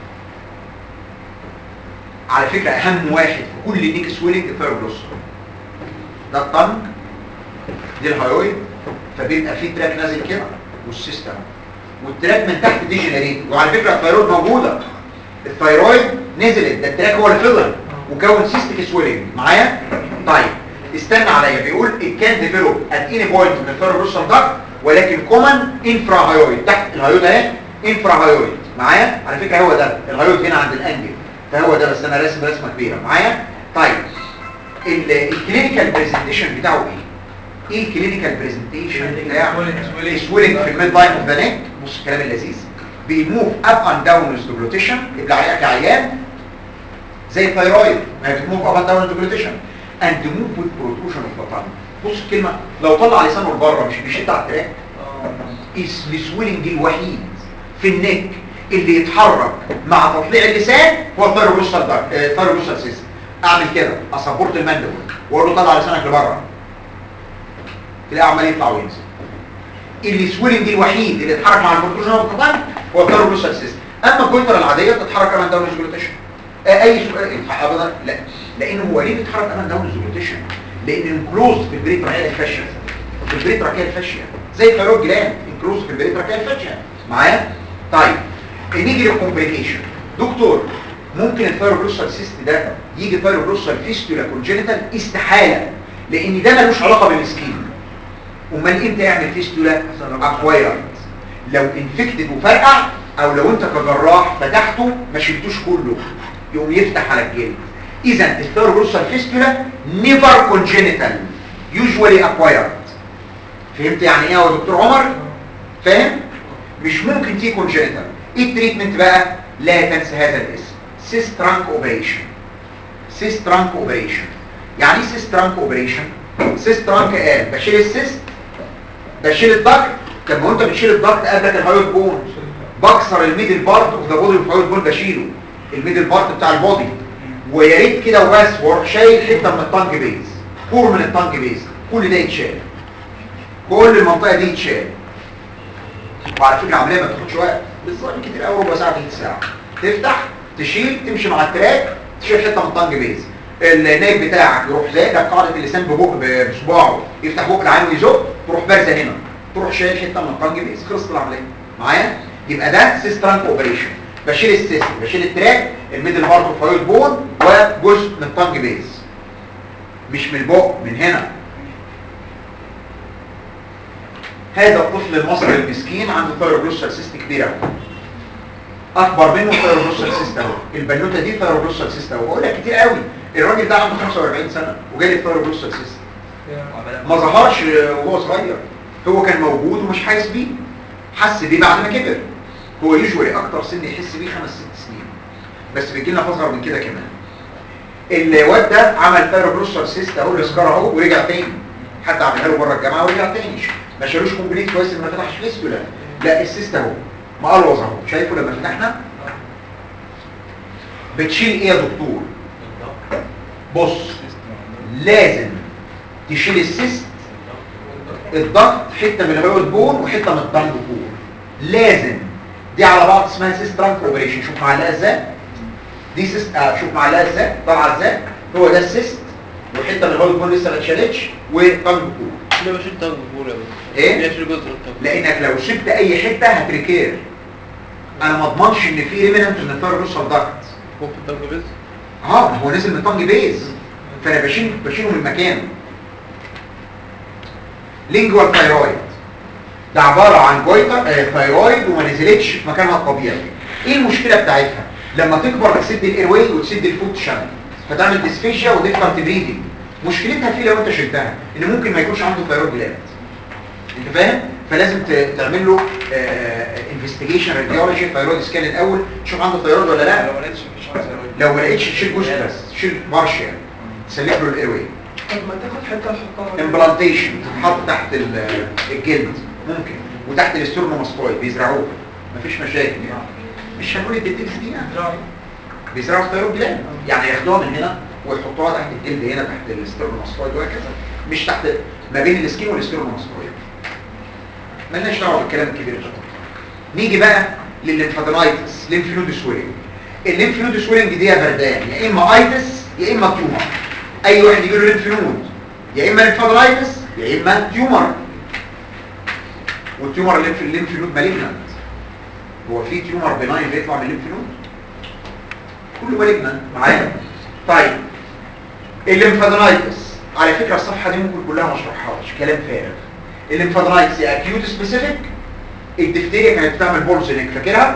على فكره اهم واحد في كل نيك سويلنج الثايروبلوسر ده الطنج دي الهايويد فبيبقى في تراك نازل كده والسيستم والتراك من تحت دي جنريت وعلى فكره الثايرويد موجوده الثايرويد نزلت ده التراك هو اللي فضل وكون سيستيك سويلنج معايا طيب استنى عليا بيقول it can develop at any point من الثايروبلوسر ده ولكن common infrahyoid تحت الهايويد اهي infrahyoid معايا على فكره هو ده الهايويد هنا عند الانجل فهو ده بس انا راسم رسمه كبيره معايا طيب الكلينيكال برزنتيشن بتاعه ايه ايه الكلينيكال برزنتيشن بتاع سويلنج في الميد لاين اوف ذا نيك بص الكلام اللذيذ بيموف اب اند داون جلوتيشن يبقى عيان كعيان زي الثايرويد ما هي بتموف اب اند داون جلوتيشن اند موف وذ بروتروشن اوف ذا بص الكلمه لو طلع لسانه لبره مش بيشد على التراك السويلنج الوحيد في النك اللي يتحرك مع تطليع اللسان هو الثايروبلوسال دار الثايروبلوسال سيستم اعمل كده اسبورت المندبل واقول له طلع لسانك لبره تلاقيه عمال يطلع وينزل السويلنج الوحيد اللي يتحرك مع البروتروجن والقطن هو الثايروبلوسال سيستم اما الكونتر العاديه بتتحرك امان داون الجلوتيشن اي سؤال ابدا لا لانه هو ليه بيتحرك امان داون الجلوتيشن لان انكلوز في البريت راكيه الفاشيه في البريت راكيه الفاشيه زي الثايرويد جلاند انكلوز في البريت راكيه الفاشيه معايا طيب نيجي للكومبليكيشن دكتور ممكن الثايروبلوسال سيست ده يجي ثايروبلوسال فيستولا كونجينيتال استحاله لان ده ملوش علاقه بالسكين امال امتى يعمل فيستولا اكوايرد لو انفكتد وفرقع او لو انت كجراح فتحته ما شلتوش كله يقوم يفتح على الجلد اذا الثايروبلوسال فيستولا نيفر كونجينيتال يوجوالي اكوايرد فهمت يعني ايه يا دكتور عمر فاهم مش ممكن تيجي كونجينيتال ايه التريتمنت بقى لا تنسى هذا الاسم سيس ترانك اوبريشن سيس ترانك اوبريشن يعني ايه سيس ترانك اوبريشن سيس ترانك قال بشيل السيست بشيل الضغط طب ما هو انت بتشيل الضغط قبلك الهايوت بون بكسر الميدل بارت اوف ذا بودي اوف الهايوت بون بشيله الميدل بارت بتاع البودي ويا ريت كده وبس واروح شايل حته من الطنج بيز كور من الطنج بيز كل ده يتشال كل المنطقه دي يتشال وعلى فكره العمليه ما بتاخدش وقت بالظبط كتير قوي ربع ساعه ثلث ساعه تفتح تشيل تمشي مع التراك تشيل حته من الطنج بيز النايب بتاعك يروح زي ده قاعده اللسان ببق بصباعه يفتح بق العين ويزق تروح بارزه هنا تروح شايل حته من الطنج بيز خلصت العمليه معايا يبقى ده سيس ترانك اوبريشن بشيل السيستم بشيل التراك الميدل هارت اوف هايوت بون وجزء من الطنج بيز مش من البق من هنا هذا الطفل المصري المسكين عنده ثايروبلوسال سيست كبيره اكبر منه ثايروبلوسال سيست اهو البنوته دي ثايروبلوسال سيست اهو بقول لك كتير قوي الراجل ده عنده 45 سنه وجالي ثايروبلوسال سيست ما ظهرش وهو صغير هو كان موجود ومش حاسس بيه حس بيه بعد ما كبر هو يجوري اكتر سن يحس بيه خمس ست سنين بس بيجي لنا اصغر من كده كمان الواد ده عمل ثايروبلوسال سيست اهو الاسكار اهو ورجع تاني حد عملها له بره الجامعه ورجع تاني ما شالوش كومبليت كويس ما فتحش فيستولا لا السيست اهو مقلوظ اهو شايفه لما فتحنا بتشيل ايه يا دكتور بص لازم تشيل السيست الضغط حته من الهيوت بون وحته من الطنج بون لازم دي على بعض اسمها سيست ترانك اوبريشن شوف معلقه ازاي دي سيست آه شوف معلقه ازاي طالعه ازاي هو ده السيست وحته من الهيوت بون لسه ما اتشالتش وطنج بون ليه بشيل طنج بور يا باشا؟ إيه؟ ليه اشيل جزء من الطنج لانك لو شلت اي حته هتريكير انا ما اضمنش ان في ريمننت من الثايروبلوسال داكت فوق في الطنج بس اه ما هو نزل من الطنج بيز فانا بشيل بشيله من مكانه لينجوال ثايرويد ده عباره عن جويتر آه ثايرويد وما نزلتش في مكانها الطبيعي ايه المشكله بتاعتها لما تكبر تسد الايرواي وتسد الفوت شانل فتعمل ديسفيشيا وديفرنت بريدنج مشكلتها فيه لو انت شلتها ان ممكن ما يكونش عنده ثايرويد جلاند انت فاهم فلازم ت- تعمل له انفستيجيشن راديولوجي ثايرويد سكان الاول تشوف عنده ثايرويد ولا لا لو ما لقيتش مفيش حاجه ثانويه لو ما لقيتش تشيل جزء بس تشيل بارشال تسلك له الايرواي طب ما تاخد حته تحطها امبلانتيشن تتحط تحت ال- الجلد ممكن وتحت الاسترنوماستويد بيزرعوه مفيش مشاكل يعني مش هنقول الديتيلز دي يعني بيزرعوا ثايرويد جلاند يعني ياخدوها من هنا ويحطوها تحت الجلد هنا تحت الاسترنوماستويد وهكذا مش تحت ما بين السكين والاسترنوماستويد مالناش دعوه بالكلام الكبير ده نيجي بقى للليمفادينايتس ليمف نود سويلنج الليمف نود سويلنج دي يا بردان يا اما ايتس يا اما تيومر اي واحد يجي له ليمف نود يا اما ليمفادرايتس يا اما تيومر والتيومر اللي في الليمف نود مالجنانت هو في تيومر بناين بيطلع من الليمف نود كله مالجنانت معايا طيب الليمفادرايتس على فكره الصفحه دي ممكن كلها ما اشرحهاش كلام فارغ الليمفادرايتس يا اكيوت سبيسيفيك الدفتيريا كانت بتعمل بولزنك فاكرها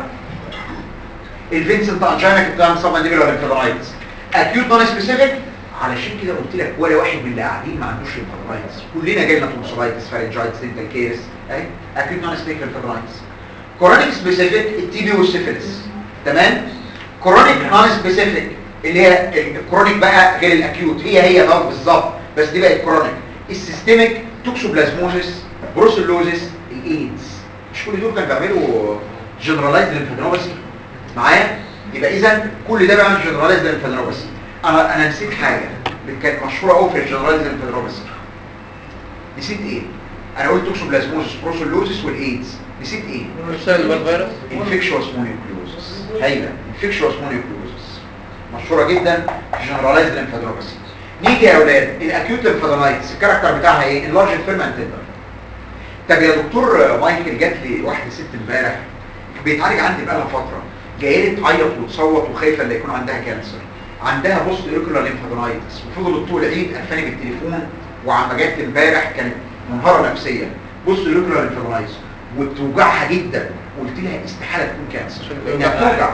الفينسنت انجينا كانت بتعمل سب مانديبولار ليمفادرايتس اكيوت نون سبيسيفيك علشان كده قلت لك ولا واحد من اللي قاعدين ما عندوش ليمفادرايتس كلنا جايلنا تونسلايتس فارنجايتس دنتال كيرس اهي اكيوت نون سبيسيفيك ليمفادرايتس كورونيك سبيسيفيك التي بي والسيفيلس تمام كورونيك نون سبيسيفيك اللي هي الكرونيك بقى غير الاكيوت هي هي بقى بالظبط بس دي بقت كرونيك السيستميك توكسوبلازموزيس بروسلوزيس الايدز مش كل دول كانوا بيعملوا جنرالايز للانفادينوباثي معايا يبقى اذا كل ده بيعمل جنرالايز للانفادينوباثي انا انا نسيت حاجه كانت مشهوره قوي في الجنرالايز للانفادينوباثي نسيت ايه انا قلت توكسوبلازموزيس بروسلوزيس والايدز نسيت ايه السيل فيروس انفكشوس مونيوكلوزس هايله انفكشوس مونيوكلوزس مشهوره جدا في جنرالايز ليمفادروباثي نيجي يا اولاد الاكيوت ليمفادرايتس الكاركتر بتاعها ايه اللارج فيرمنت تندر طب يا دكتور مايكل جات لي واحده ست امبارح بيتعالج عندي بقى لها فتره جايه لي تعيط وتصوت وخايفه اللي يكون عندها كانسر عندها بوست ايريكولار ليمفادرايتس وفضلت طول العيد قرفاني بالتليفون وعما جت امبارح كانت منهاره نفسيا بوست ايريكولار ليمفادرايتس وبتوجعها جدا قلت لها استحاله تكون كانسر لانها بتوجع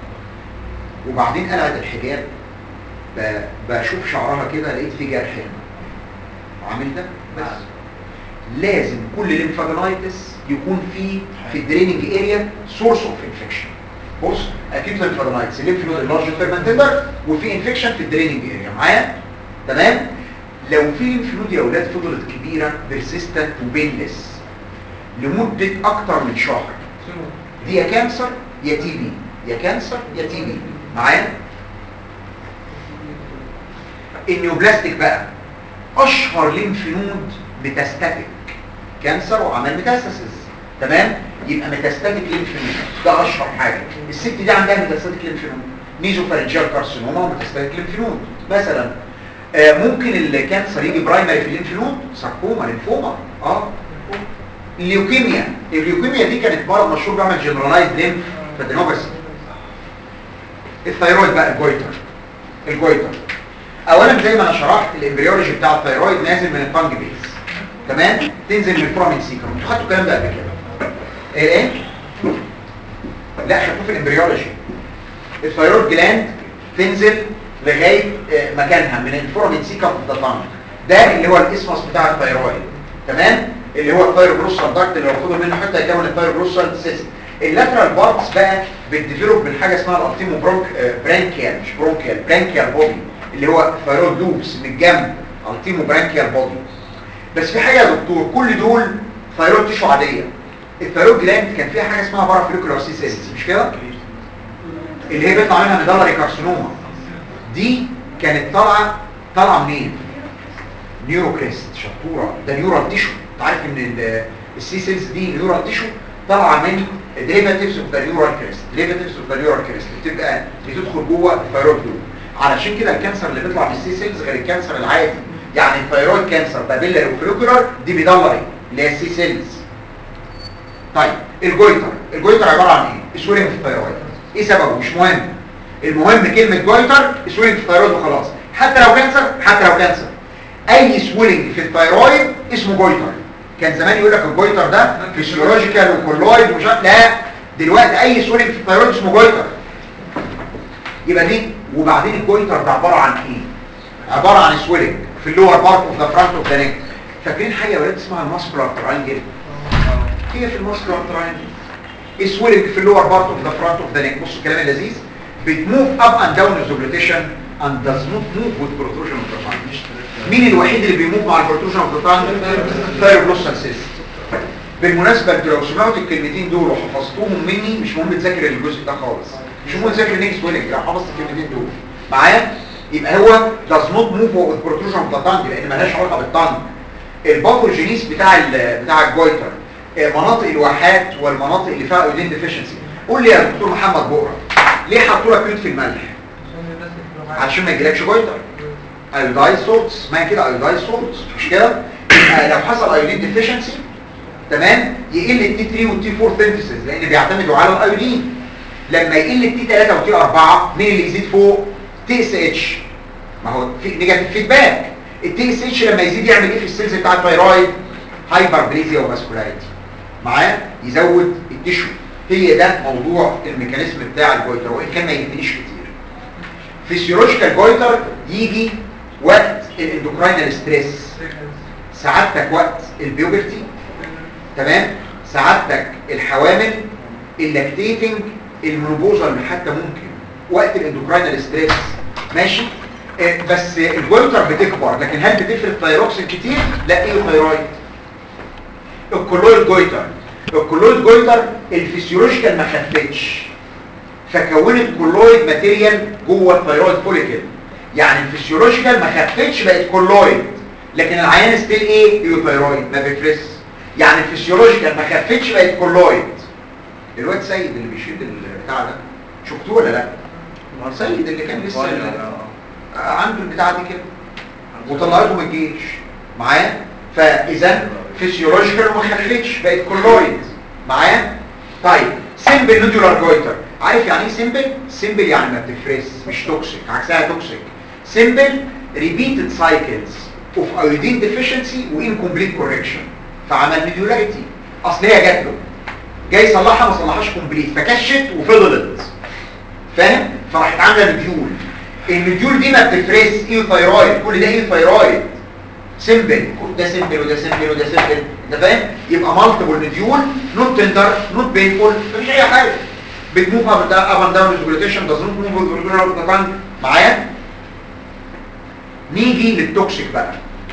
وبعدين قلعت الحجاب ب- بشوف شعرها كده لقيت فيه جرح هنا عامل ده بس لازم كل ليمفادينايتس يكون فيه في الدريننج اريا سورس اوف انفكشن بص اكيد ليمفادينايتس الليمف نود اللارج فيرمنتندر وفي انفكشن في الدريننج اريا معايا تمام لو في ليمف نود يا اولاد فضلت كبيره بيرسيستنت وبينلس لمده اكتر من شهر دي يا كانسر يا تي بي يا كانسر يا تي بي معايا النيوبلاستيك بقى اشهر ليمف نود ميتاستاتيك كانسر وعمل ميتاستاسيس تمام يبقى ميتاستاتيك ليمف نود ده اشهر حاجه الست دي عندها ميتاستاتيك ليمف نود نيزوفارنجيال كارسينوما وميتاستاتيك ليمف نود مثلا آه ممكن الكانسر يجي برايمري في الليمف نود ساركوما ليمفوما اه الليوكيميا الليوكيميا دي كانت مرض مشهور بيعمل جنرالايز ليمف فادينوباثي الثيرويد بقى الجويتر الجويتر اولا زي ما انا شرحت الامبريولوجي بتاع الثيرويد نازل من الفانج بيس تمام تنزل من الفورامين سيكم انتوا خدتوا الكلام ده قبل كده ايه ايه لا خدتوه في الامبريولوجي الثيرويد جلاند تنزل لغايه آه، مكانها من الفورامين سيكم اوف ذا فانج ده اللي هو الاسمس بتاع الثيرويد تمام اللي هو الثيروبروسال داكت اللي هو فضل منه حته يكون الثيروبروسال سيست اللاترال بارتس بقى بتديفلوب من حاجه اسمها الالتيمو برونك برانكيال مش برونكيال برانكيال بودي اللي هو الثيرويد لوبس من الجنب التيمو برانكيال بودي بس في حاجه يا دكتور كل دول ثيرويد تيشو عاديه الثيرويد جلاند كان فيها حاجه اسمها بارافوليكولار سي سيلز مش كده اللي هي بيطلع منها ميدالري كارسينوما دي كانت طالعه طالعه منين نيوروكريست شطوره ده نيورال تيشو انت عارف ان ال- السي سيلز دي نيورال تيشو طالعه من ديريفاتيفز اوف ذا نيورال كريست ديريفاتيفز اوف ذا نيورال كريست بتبقى بتدخل جوه الثيرويد لوب علشان كده الكانسر اللي بيطلع من السي سيلز غير الكانسر العادي يعني الثيرويد كانسر بابيلاري وفوليكولار دي بيدلري اللي هي السي سيلز طيب الجويتر الجويتر عباره عن ايه سورينج في الثيرويد ايه سببه مش مهم المهم كلمه جويتر سورينج في الثيرويد وخلاص حتى لو كانسر حتى لو كانسر اي سويلنج في الثيرويد اسمه جويتر كان زمان يقول لك الجويتر ده فيسيولوجيكال وكولويد ومش عارف لا دلوقتي اي سويلنج في الثيرويد اسمه جويتر يبقى دي وبعدين الجويتر ده عباره عن ايه عباره عن سويلنج في اللور بارت اوف ذا فرونت اوف ذا نيك فاكرين حاجه يا ولاد اسمها الماسكولار تراينجل هي في الماسكولار تراينجل سويلنج في اللور بارت اوف ذا فرونت اوف ذا نيك بصوا الكلام اللذيذ بتموف اب اند داون الزوبليتيشن اند داز نوت موف وذ بروتروجن اوف ذا تانج مين الوحيد اللي بيموف مع البروتروجن اوف ذا تانج ثايروبلوسال سيست بالمناسبه انتوا لو سمعتوا الكلمتين دول وحفظتوهم مني مش مهم تذاكر الجزء ده خالص مش مهم تذاكر نيكس ويلنج لو حفظت الكلمتين دول معايا يبقى هو does not move with protrusion of the tongue لان مالهاش علاقه بالطنج الباثوجينيس بتاع ال بتاع الجويتر آه، مناطق الواحات والمناطق اللي فيها ايودين ديفيشنسي قول لي يا دكتور محمد بقره ليه حطوا لك يود في الملح عشان ما يجيلكش جويتر ايودايز سولتس اسمها كده ايودايز سولتس مش كده يبقى لو حصل ايودين ديفيشنسي تمام يقل التي 3 والتي 4 سينثيسيس لان بيعتمدوا على الايودين لما يقل التي 3 والتي 4 مين اللي يزيد فوق تي اس اتش ما هو في نيجاتيف فيدباك التي اس اتش لما يزيد يعمل ايه في السيلز بتاع الثايرويد هايبربليزيا وماسكولاريتي معاه يزود التشو هي ده موضوع الميكانيزم بتاع الجويتر وان كان ما يهمنيش كتير فيسيولوجيكال جويتر يجي وقت الاندوكراينال ستريس سعادتك وقت البيوبرتي تمام سعادتك الحوامل اللاكتيتنج المنوبوزال حتى ممكن وقت الاندوكراينال ستريس ماشي آه، بس الجويتر بتكبر لكن هل بتفرق ثايروكسين كتير لا ايه ثايرويد الكولويد جويتر الكولويد جويتر الفسيولوجيكال ما خفتش فكونت كولويد ماتيريال جوه الثايرويد فوليكل يعني الفسيولوجيكال ما خفتش بقت كولويد لكن العيان ستيل ايه ايوثايرويد ما بيفرس يعني الفسيولوجيكال ما خفتش بقت كولويد الواد سيد اللي بيشيل البتاع ده شفتوه ولا لا ما هو سيد اللي كان لسه آه، عنده البتاع دي كده وطلعته من الجيش معايا فاذا فيسيولوجيكال وما خفتش بقت كولويد معايا طيب سيمبل نودولار جويتر عارف يعني ايه سيمبل سيمبل يعني ما بتفرس مش توكسيك عكسها توكسيك سيمبل ريبيتد سايكلز اوف ايودين ديفيشنسي وانكمبليت كوركشن فعمل نودولاريتي اصل هي جات له جاي يصلحها ما صلحهاش كومبليت فكشت وفضلت فاهم فراحت عامله نديول النديول دي ما بتفرس ايه ثايرويد كل ده ايه ثايرويد سيمبل ده سيمبل وده سيمبل وده سيمبل انت فاهم يبقى مالتيبل نديول نوت تندر نوت بينفول مفيش اي حاجه بتموف اب اب اند داون ريجوليشن داز نوت موف ريجولار معايا نيجي للتوكسيك بقى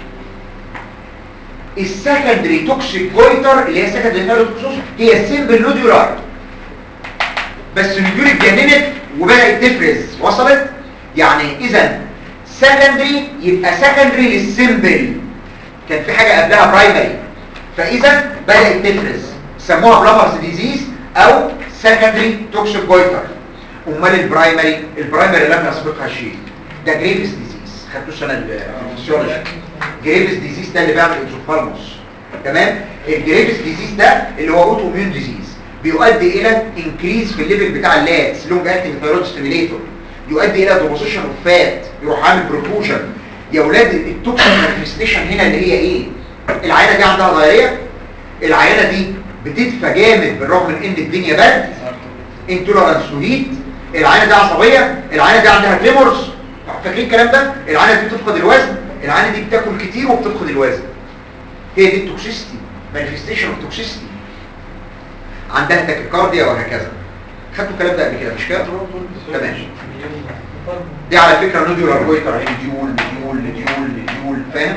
السكندري توكسيك جويتر اللي هي سكندري نيروتوكسوس هي السيمبل نودولار بس النودول اتجننت وبدات تفرز وصلت يعني اذا سكندري يبقى سكندري للسيمبل كان في حاجه قبلها برايمري فاذا بدات تفرز سموها بلافرز ديزيز او سكندري توكسيك جويتر امال البرايمري البرايمري لم يسبقها شيء ده جريفز ديزيز خدتوه السنه اللي في الفسيولوجي جريفز ديزيز ده اللي بيعمل اكزوفالموس تمام الجريفز ديزيز ده اللي هو اوتو اميون ديزيز بيؤدي الى انكريز في الليفل بتاع اللاتس لونج اكتنج ثايرويد ستيميليتور يؤدي الى ديبوزيشن اوف فات يروح عامل بروفوجن يا اولاد التوكسيك مانيفستيشن هنا اللي هي ايه العينه دي عندها ضريريه العينه دي بتدفى جامد بالرغم من ان الدنيا برد انتولرانس تو هيت العينه دي عصبيه العينه دي عندها تريمورز فاكرين الكلام ده العينه دي بتفقد الوزن العينه دي بتاكل كتير وبتفقد الوزن هي دي التوكسيستي مانيفستيشن اوف توكسيستي عندها تاكيكارديا وهكذا خدتوا الكلام ده قبل كده مش كده تمام دي على فكره نوديولار جويتر هي ديول ديول ديول ديول فاهم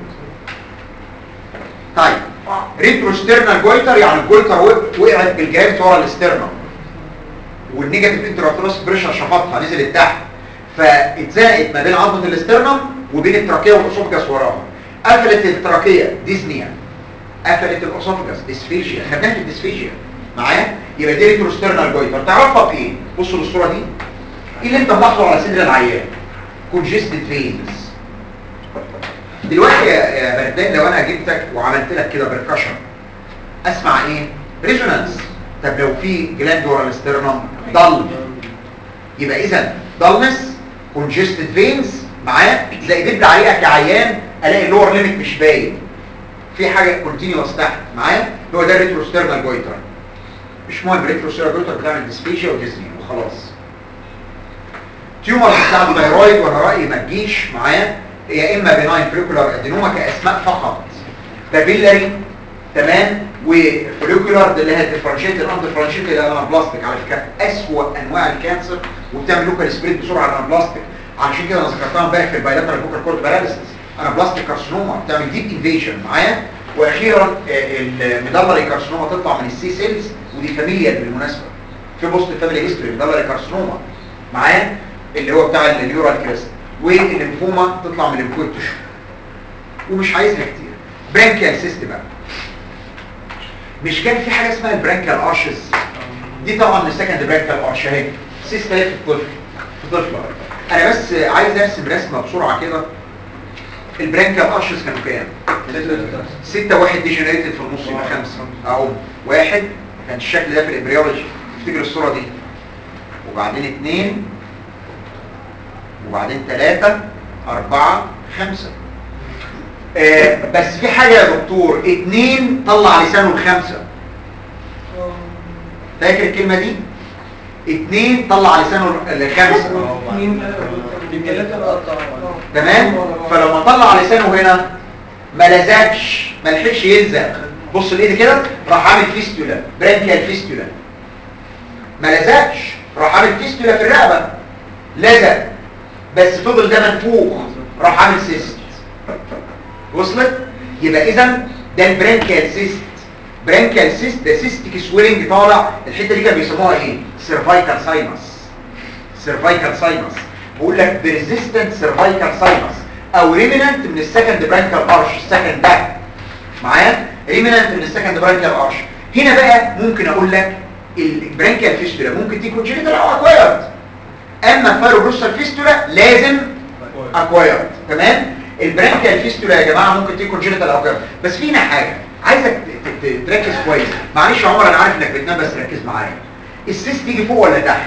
طيب ريتروسترنال جويتر يعني الجويتر وق- وقعت بالجرافيت ورا الاسترنال والنيجاتيف انتراثروس بريشر شفطها نزلت تحت فاتزنقت ما بين عظمه الاسترنال وبين التراكيه والاسوفجاس وراها قفلت التراكيه ديزنيا قفلت الاسوفجاس ديسفيجيا خدناها في الديسفيجيا معايا يبقى دي ريتروسترنال جويتر تعرفها بايه بصوا للصوره دي ايه اللي انت ملاحظه على صدر العيان كونجستد فينز دلوقتي يا يا بردان لو انا جبتك وعملت لك كده بركشن اسمع ايه ريزونانس طب لو في جلاند ورا الاسترنم ضل يبقى اذا ضلنس كونجستد فينز معاه زي دبل عليها كعيان الاقي اللور ليميت مش باين في حاجه كونتينيوس تحت معايا هو ده الريتروسترنال جويتر مش مهم الريتروسترنال جويتر بتعمل ديسبيشيا وديزني وخلاص تيومر بتاع الثايرويد وانا رايي ما تجيش معايا يا اما بناين فوليكولار ادينوما كاسماء فقط بابيلاري تمام وفوليكولار ده اللي هي ديفرنشيت الاندفرنشيت الانابلاستيك على فكره اسوأ انواع الكانسر وبتعمل لوكال سبريد بسرعه الانابلاستيك علشان كده انا ذكرتها امبارح في البايلاترال بوكر كورد باراليسيس انابلاستيك كارسينوما بتعمل ديب انفيجن معايا واخيرا الميدالري كارسينوما تطلع من السي سيلز ودي فاميليا بالمناسبه في بوست فاميلي هيستوري ميدالري كارسينوما معايا اللي هو بتاع النيورال كريست والليمفوما تطلع من الليمفويد تشو ومش عايزها كتير برانكيال سيست بقى مش كان في حاجه اسمها البرانكيال ارشز دي طبعا من السكند برانكيال ارش اهي سيست اهي في الطفل في طفله انا بس عايز ارسم رسمه بسرعه كده البرانكال ارشز كانوا كام ستة واحد ديجنريتد في النص يبقى خمسة اهو واحد كان الشكل ده في الامبريولوجي افتكر الصورة دي وبعدين اتنين وبعدين تلاتة اربعة خمسة آه بس في حاجة يا دكتور اتنين طلع لسانه الخمسة فاكر الكلمة دي اتنين طلع لسانه الخمسة اثنين ثلاثة القطع تمام فلما طلع لسانه هنا ما لزقش ما لحقش يلزق بص الايد كده راح عامل فيستولا برانكيال فيستولا ما لزقش راح عامل فيستولا في الرقبه لزق بس فضل ده منفوخ راح عامل سيست وصلت يبقى اذا ده البرانكيال سيست برانكيال سيست ده سيستيك سويلنج طالع الحته دي كانوا بيسموها ايه سيرفايكال ساينس سيرفايكال ساينس بقول لك بيرزيستنت سيرفايكال ساينس او ريمننت من السكند برانكال ارش السكند ده معايا ريمننت من السكند برانكال ارش هنا بقى ممكن اقول لك البرانكال فيستولا ممكن تكون كونجنتال او اكوايرد اما الفايروبروسال فيستولا لازم اكوايرد تمام البرانكال فيستولا يا جماعه ممكن تكون كونجنتال او اكوايرد بس فينا حاجه عايزك ت- ت- تركز كويس معلش يا عمر انا عارف انك بتنام بس ركز معايا السيست تيجي فوق ولا تحت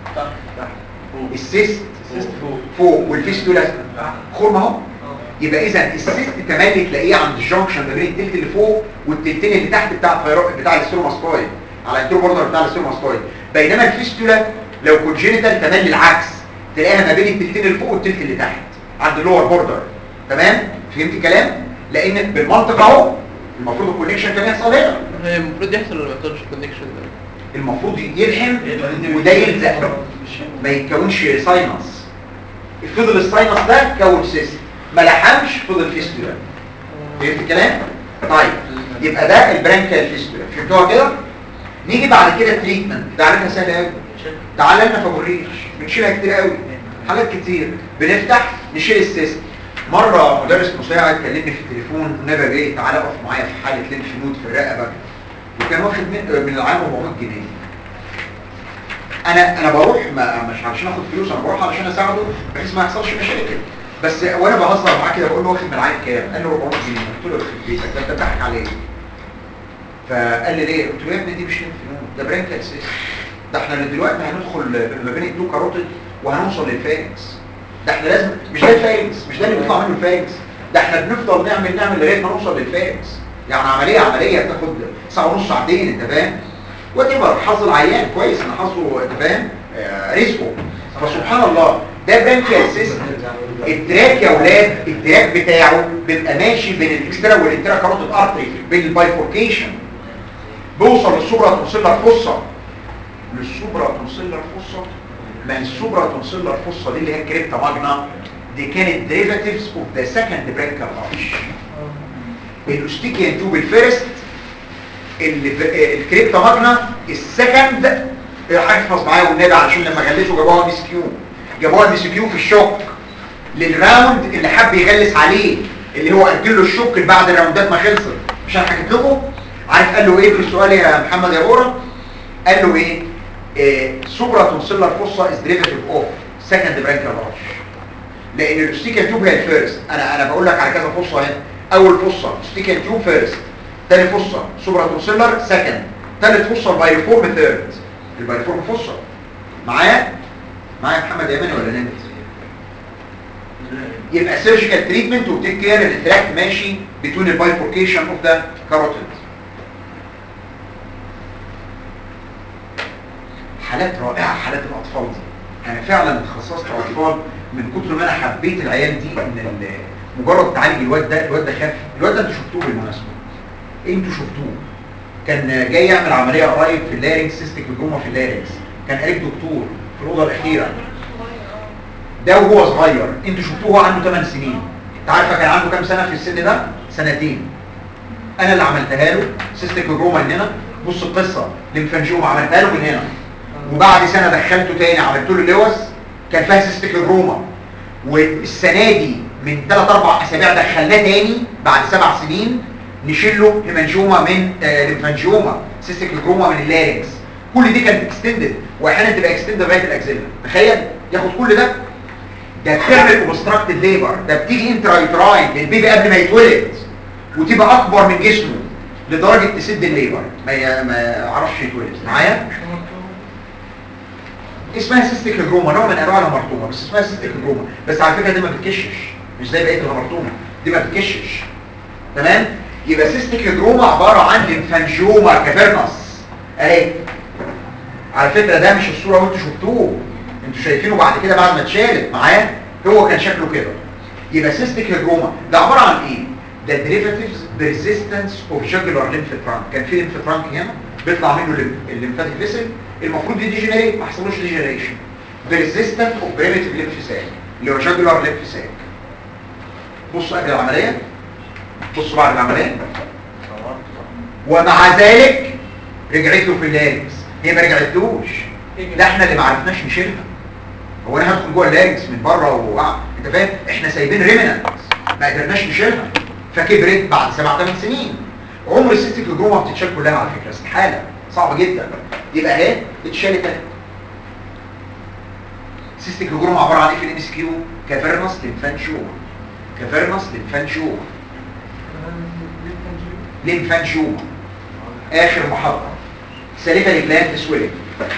السيست سيست فوق فوق والفيستولا خرم اهو يبقى اذا السيست تملي تلاقيه عند الجنكشن ما بين التلت اللي فوق والتلتين اللي تحت بتاع الفيرو بتاع الاستروماستويد على الترو بوردر بتاع الاستروماستويد بينما الفيستولا لو كونجينيتال تملي العكس تلاقيها ما بين التلتين اللي فوق والتلت اللي تحت عند اللور بوردر تمام فهمت الكلام لان بالمنطق اهو المفروض الكونكشن كان يحصل هنا هي المفروض يحصل ولا ما يحصلش كونكشن ده المفروض يلحم وده يلزق ما يتكونش ساينس فضل الساينس ده كون سيست ما لحمش فضل فيستولا فهمت الكلام طيب يبقى ده البرانكال فيستولا فهمتوها كده نيجي بعد كده التريتمنت ده عليها سهل قوي تعالى لنا فابوريش بنشيلها كتير قوي حاجات كتير بنفتح نشيل السيست مره مدرس مساعد كلمني في التليفون نبى بيه تعالى اقف معايا في حاله لينف نود في الرقبه وكان واخد من من العام 400 جنيه انا انا بروح ما مش علشان اخد فلوس انا بروح علشان اساعده بحيث ما يحصلش مشاكل بس وانا بهزر معاه كده بقول له واخد من العين كام قال لي 400 جنيه قلت له يخرب بيتك ده انت بتضحك عليا فقال لي ليه قلت له يا ابني دي مش لينف نود ده برانكال سيست ده احنا دلوقتي هندخل ما بين الدو كاروتيد وهنوصل للفارنكس ده احنا لازم مش ده الفارنكس مش ده اللي بيطلع منه الفارنكس ده احنا بنفضل نعمل نعمل لغايه ما نوصل للفارنكس يعني عمليه عمليه بتاخد ساعه ونص ساعتين انت فاهم وتبقى حظ العيان كويس ان حظه انت فاهم آه، رزقه فسبحان الله ده برانكيال سيست التراك يا اولاد التراك بتاعه بيبقى ماشي بين الاكسترا والانترا كاروتيد ارتري بين البايفوركيشن بيوصل للسوبرا تونسيلر فوسا للسوبرا تونسيلر فوسا ما السوبرا تونسيلر فوسا دي اللي هي الكريبتا ماجنا دي كانت ديريفاتيفز اوف ذا سكند برانكال ارش الاستيكيان توب الفيرست اللي في- الكريبتا ماجنا السكند احفظ معايا والنبي علشان لما غلسوا جابوها ام اس كيو جابوها ام اس كيو في الشوك للراوند اللي حب يغلس عليه اللي هو اجل له الشوك اللي بعد الراوندات ما خلصت مش انا حكيت لكم عارف قال له ايه في السؤال يا محمد يا بورا قال له ايه سوبرا تونسيلر فوسا از ديريفاتيف اوف سكند برانكال ارش لان الاستيكال تيوب هي الفيرست انا انا بقول لك على كذا فصه اهي اول فصه استيكال تيوب فيرست ثاني فصه سوبرا تونسيلر سكند ثالث فصه البايرفورم ثيرد البايرفورم فصه معايا معايا محمد ياماني ولا نمت يبقى سيرجيكال تريتمنت وتيك كير ان التراك ماشي بتون البايفوركيشن اوف ذا كاروتيد حالات رائعه حالات الاطفال دي انا فعلا خصصت اطفال من كتر ما انا حبيت العيال دي ان ال- مجرد تعالج الواد ده الواد ده خف الواد ده انتوا شفتوه بالمناسبه انتوا شفتوه كان جاي يعمل عمليه قريب في اللارنكس سيستيك جوما في اللارنكس كان قريب دكتور في الاوضه الاخيره ده وهو صغير انتوا شفتوه وهو عنده 8 سنين انت عارفه كان عنده كام سنه في السن ده سنتين انا اللي عملتها له سيستيك جروما من هنا بص القصه لمفانجيوما عملتها له من هنا وبعد سنه دخلته تاني عملت له اللوز كان فيها سيستيك جروما والسنه دي من 3 4 اسابيع دخلناه تاني بعد سبع سنين نشيل له هيمانجيوما من آه لمفانجيوما سيستيك جروما من اللارنكس كل دي كانت اكستندد واحيانا تبقى اكستند لغايه الاكزيلا تخيل ياخد كل ده ده بتعمل اوبستراكتد ليبر ده بتيجي انترايتراين للبيبي قبل ما يتولد وتبقى اكبر من جسمه لدرجه تسد الليبر ما ي- ما يعرفش يتولد معايا اسمها سيستيك هيجروما نوع من انواع الهمرطومه بس اسمها سيستيك هيجروما بس على فكره دي ما بتكشش مش زي بقيه الهمرطومه دي ما بتكشش تمام يبقى سيستيك هيجروما عباره عن ليمفانجيوما كافيرنس اهي على فكره ده مش الصوره وانتوا شفتوه انتوا شايفينه بعد كده بعد ما اتشالت معاه هو كان شكله كده يبقى سيستيك هيجروما ده عباره عن ايه ده derivatives persistence of jugular lymph trunk كان في lymph trunk هنا بيطلع منه الليم- الليمفاتيك فيسل المفروض يديجنريت ما حصلوش ديجنريشن persistent of primitive lymph sac اللي هو jugular lymph sac بصوا قبل العمليه بصوا بعد العمليه ومع ذلك رجعت له في اللارنكس هي ما رجعتلوش ده احنا اللي ما عرفناش نشيلها هو انا هدخل جوه اللارنكس من بره و انت فاهم احنا سايبين ريمنانت ما قدرناش نشيلها فكبرت بعد سبع ثمان سنين عمر السيستيك الجروما بتتشال كلها على فكره استحاله صعبه جدا يبقى اهي اتشالت اهي سيستيك الجروما عباره عن ايه في الام اس كيو كافيرنس ليمفانشيوما كافيرنس ليمفانشيوما ليمفانشيوما اخر محطه سالفه جلاند سويلنج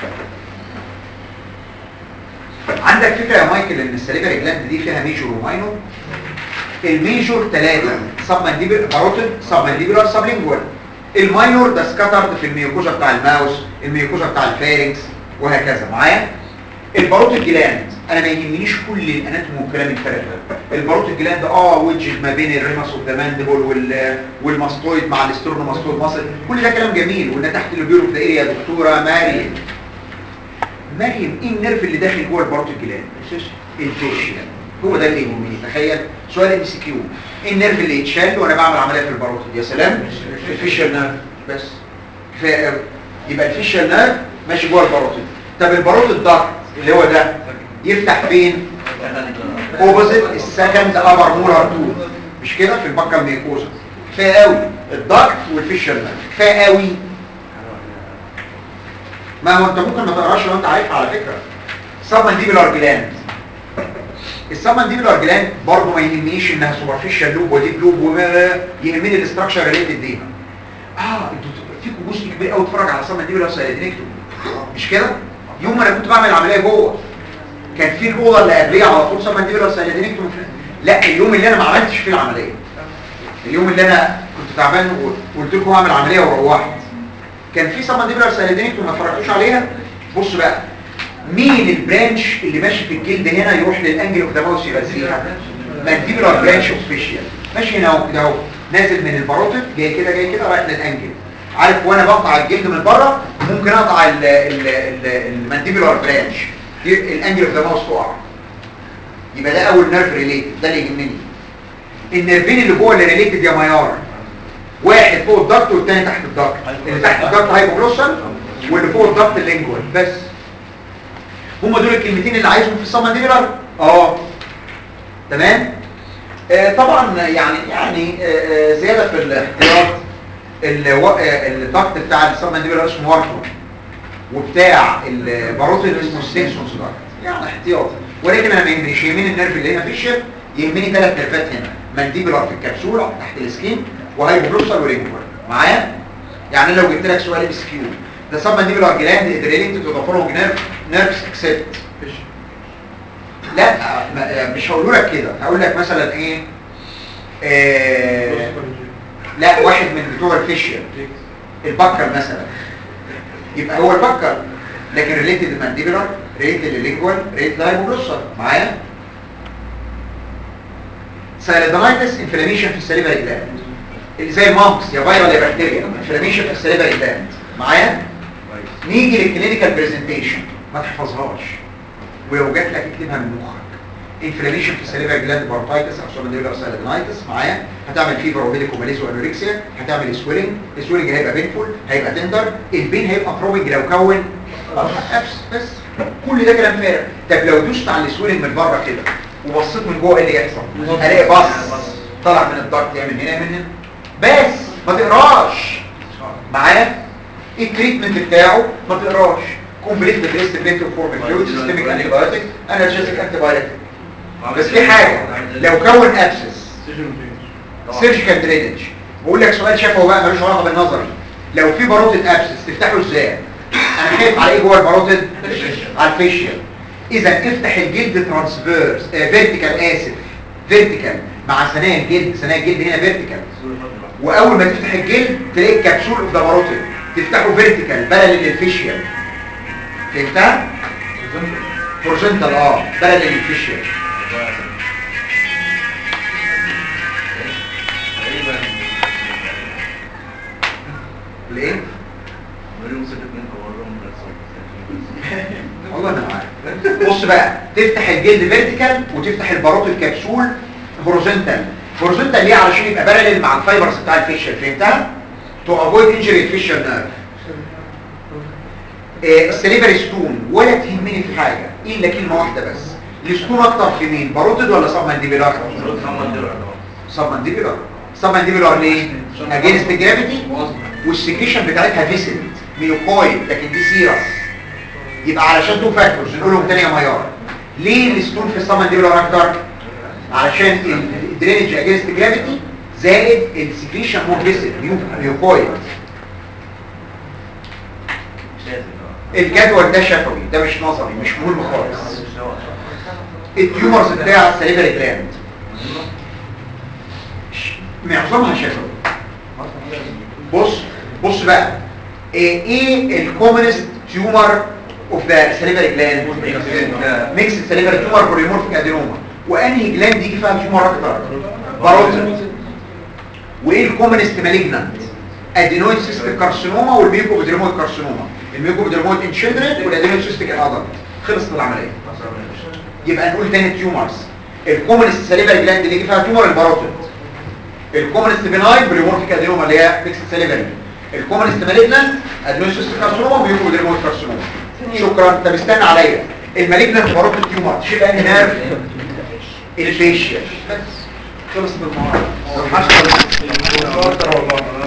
عندك فكره يا مايكل ان السالفه جلاند دي فيها ميجور وماينور الميجور ثلاثه سب مانديبل باروتيد سب مانديبولار سب لينجوال الماينور ده سكاترد في الميوكوزا بتاع الماوس الميوكوزا بتاع الفارنكس وهكذا معايا الباروتيد جلاند انا ما يهمنيش كل الاناتوم والكلام الفارغ ده الباروتيد جلاند اه ويدجز ما بين الريمس والدماندبل وال والماستويد مع الاسترونوماستويد ماسل كل ده كلام جميل وان تحت اللوبيول ده ايه يا دكتوره مريم مريم ايه النيرف اللي داخل جوه الباروتيد جلاند الفيشيال هو ده اللي يهمني تخيل سؤال ام سي كيو ايه النيرف اللي يتشال وانا بعمل عمليه في الباروتيد يا سلام الفيشيال نيرف بس كفايه قوي يبقى الفيشيال نيرف ماشي جوه الباروتيد طب الباروتيد ضغط اللي هو ده يفتح فين اوبوزيت السكند ابر مولار توث مش كده في البكه الميكوزا كفايه قوي الضغط والفيشيال نيرف كفايه قوي ما هو انت ممكن ما تقراش لو انت عارف على فكره سبمنديبولار جلاند السبمنديبولار جلاند برضه ما يهمنيش انها سوبرفيشال لوب وديب لوب وما يهمني الاستراكشر ريليتد ليها اه انتوا فيكم جزء كبير قوي اتفرج على سبمنديبولار سايدنكتوم مش كده يوم ما انا كنت بعمل العمليه جوه كان في الاوضه اللي قبليه على طول سبمنديبولار سايدنكتوم لا اليوم اللي انا ما عملتش فيه العمليه اليوم اللي انا كنت تعبان وقلت لكم هعمل عمليه وروحت كان في سبمنديبولار سايدنكتوم ما اتفرجتوش عليها بص بقى مين البرانش اللي ماشي في الجلد هنا يروح للانجل اوف ذا ماوس يغذيها مانديبولار برانش اوف فيشيال ماشي هنا اهو كده اهو نازل من الباروتيد جاي كده جاي كده رايح للانجل عارف وانا بقطع الجلد من بره ممكن اقطع ال- ال- ال- المانديبولار برانش دي الانجل اوف ذا ماوس تقع يبقى ده اول نيرف ريليتد ده اللي يهمني النيرفين اللي جوه اللي ريليتد يا ميار واحد فوق الضغط والتاني تحت الضغط اللي تحت الضغط هايبوجلوسال واللي فوق الضغط اللينجوال بس هم دول الكلمتين اللي عايزهم في السبمنديبولار اه تمام آه طبعا يعني يعني آه آه، زياده في الاحتياط الو- آه، الضغط بتاع السبمنديبولار اسمه وارتو وبتاع الباروتيد اسمه ستينسونز ضغط يعني احتياطي ولكن انا ما يهمنيش يهمني النيرف اللي هنا في الشف يهمني ثلاث نيرفات هنا مانديبولار في الكبسوله تحت السكين وهايبوجلوسال ولينجوال معايا يعني لو جبت لك سؤال اس كيو the submandibular gland is related to the following nerve nerves except لا ما- مش هقول لك كده هقول لك مثلا ايه آه لا واحد من بتوع الفيشيال البكر مثلا يبقى هو البكر لكن ريليتد المانديبولار ريليتد لللينجوال ريليتد للهايبوجلوسال معايا سايلدنايتس انفلاميشن في السليفري جلاند اللي زي المامبس يا فيرال يا بكتيريا انفلاميشن في السليفري جلاند معايا نيجي للكلينيكال برزنتيشن ما تحفظهاش ولو جات لك اكتبها من مخك انفلاميشن في السليفري جلاند بارتايتس او سوبنديولار سايلدنايتس معايا هتعمل فيفر وهيليكوماليز وانوركسيا هتعمل سويلنج السويلنج هيبقى بينفول هيبقى تندر البين هيبقى ثروبنج لو كون ابس بس كل ده كلام فارغ طب لو دوست على السويلنج من بره كده وبصيت من جوه ايه اللي يحصل الاقي باص طلع من الضغط يعمل هنا من هنا بس ما تقراش معايا ايه التريتمنت بتاعه ما تقراش كومبليت بريست بليت فورم فلويد سيستميك انتي بايوتيك انالجيسيك انتي بايوتيك بس في حاجه لو كون ابسس سيرجيكال درينج بقول لك سؤال شفوي بقى ملوش علاقه بالنظري لو في باروتيد ابسس تفتحه ازاي انا خايف على ايه جوه الباروتيد على الفيشيال اذا افتح الجلد ترانسفيرس فيرتيكال اسف فيرتيكال مع ثنايا الجلد ثنايا الجلد هنا فيرتيكال واول ما تفتح الجلد تلاقي الكبسول اوف ذا باروتيد تفتحه فيرتيكال بلل للفيشيال فهمتها هوريزونتال اه بلل للفيشيال تقريبا ليه عمالين وصلت منكم وراهم بس والله انا معاك بص بقى تفتح الجلد فيرتيكال وتفتح الباروت الكبسول هوريزونتال هوريزونتال ليه علشان يبقى بارلل مع الفايبرز بتاع الفيشل فهمتها تو افويد انجري الفيشل نيرف السليفري ستون ولا تهمني في حاجه الا كلمه واحده بس الستون اكتر في مين باروتد ولا سب مانديبيولار سب مانديبيولار سب مانديبيولار ليه اجينست جرافيتي والسكريشن بتاعتها فيسل ميوكويد لكن دي سيرس يبقى علشان تو فاكتورز نقولهم تاني يا ميار ليه الستون في السمنديبولار اكتر علشان الدرينج اجينست جرافيتي زائد السكريشن مور فيسل ميوكويد مش لازم الجدول ده شفوي ده مش نظري مش مهم خالص التيومرز بتاع السليفري جلاند معظمها شفوي بص بص بقى ايه, إيه الكومنست تيومر اوف ذا سليفري جلاند ميكس سليفري تيومر بوليمورفيك ادينوما وانهي جلاند يجي فيها تيومر اكتر باروتين وايه الكومنست مالجنانت ادينويد سيستيك كارسينوما والميوكوبيدرمويد كارسينوما الميوكوبيدرمويد ان تشيلدرن والادينويد سيستيك ان ادلت خلصت العمليه يبقى نقول تاني تيومرز الكومنست سليفري جلاند اللي يجي فيها تيومر الباروتين الكومنست بناين بوليمورفيك ادينوما اللي هي ميكس سليفري الكومنست مالجنانت ادينويد سيستيك كارسينوما وميوكوبيدرمويد كارسينوما شكرا انت مستنى عليا المالجنانت باروتين تيومر تشيل انهي نيرف الفيشيال بس خلصت الموضوع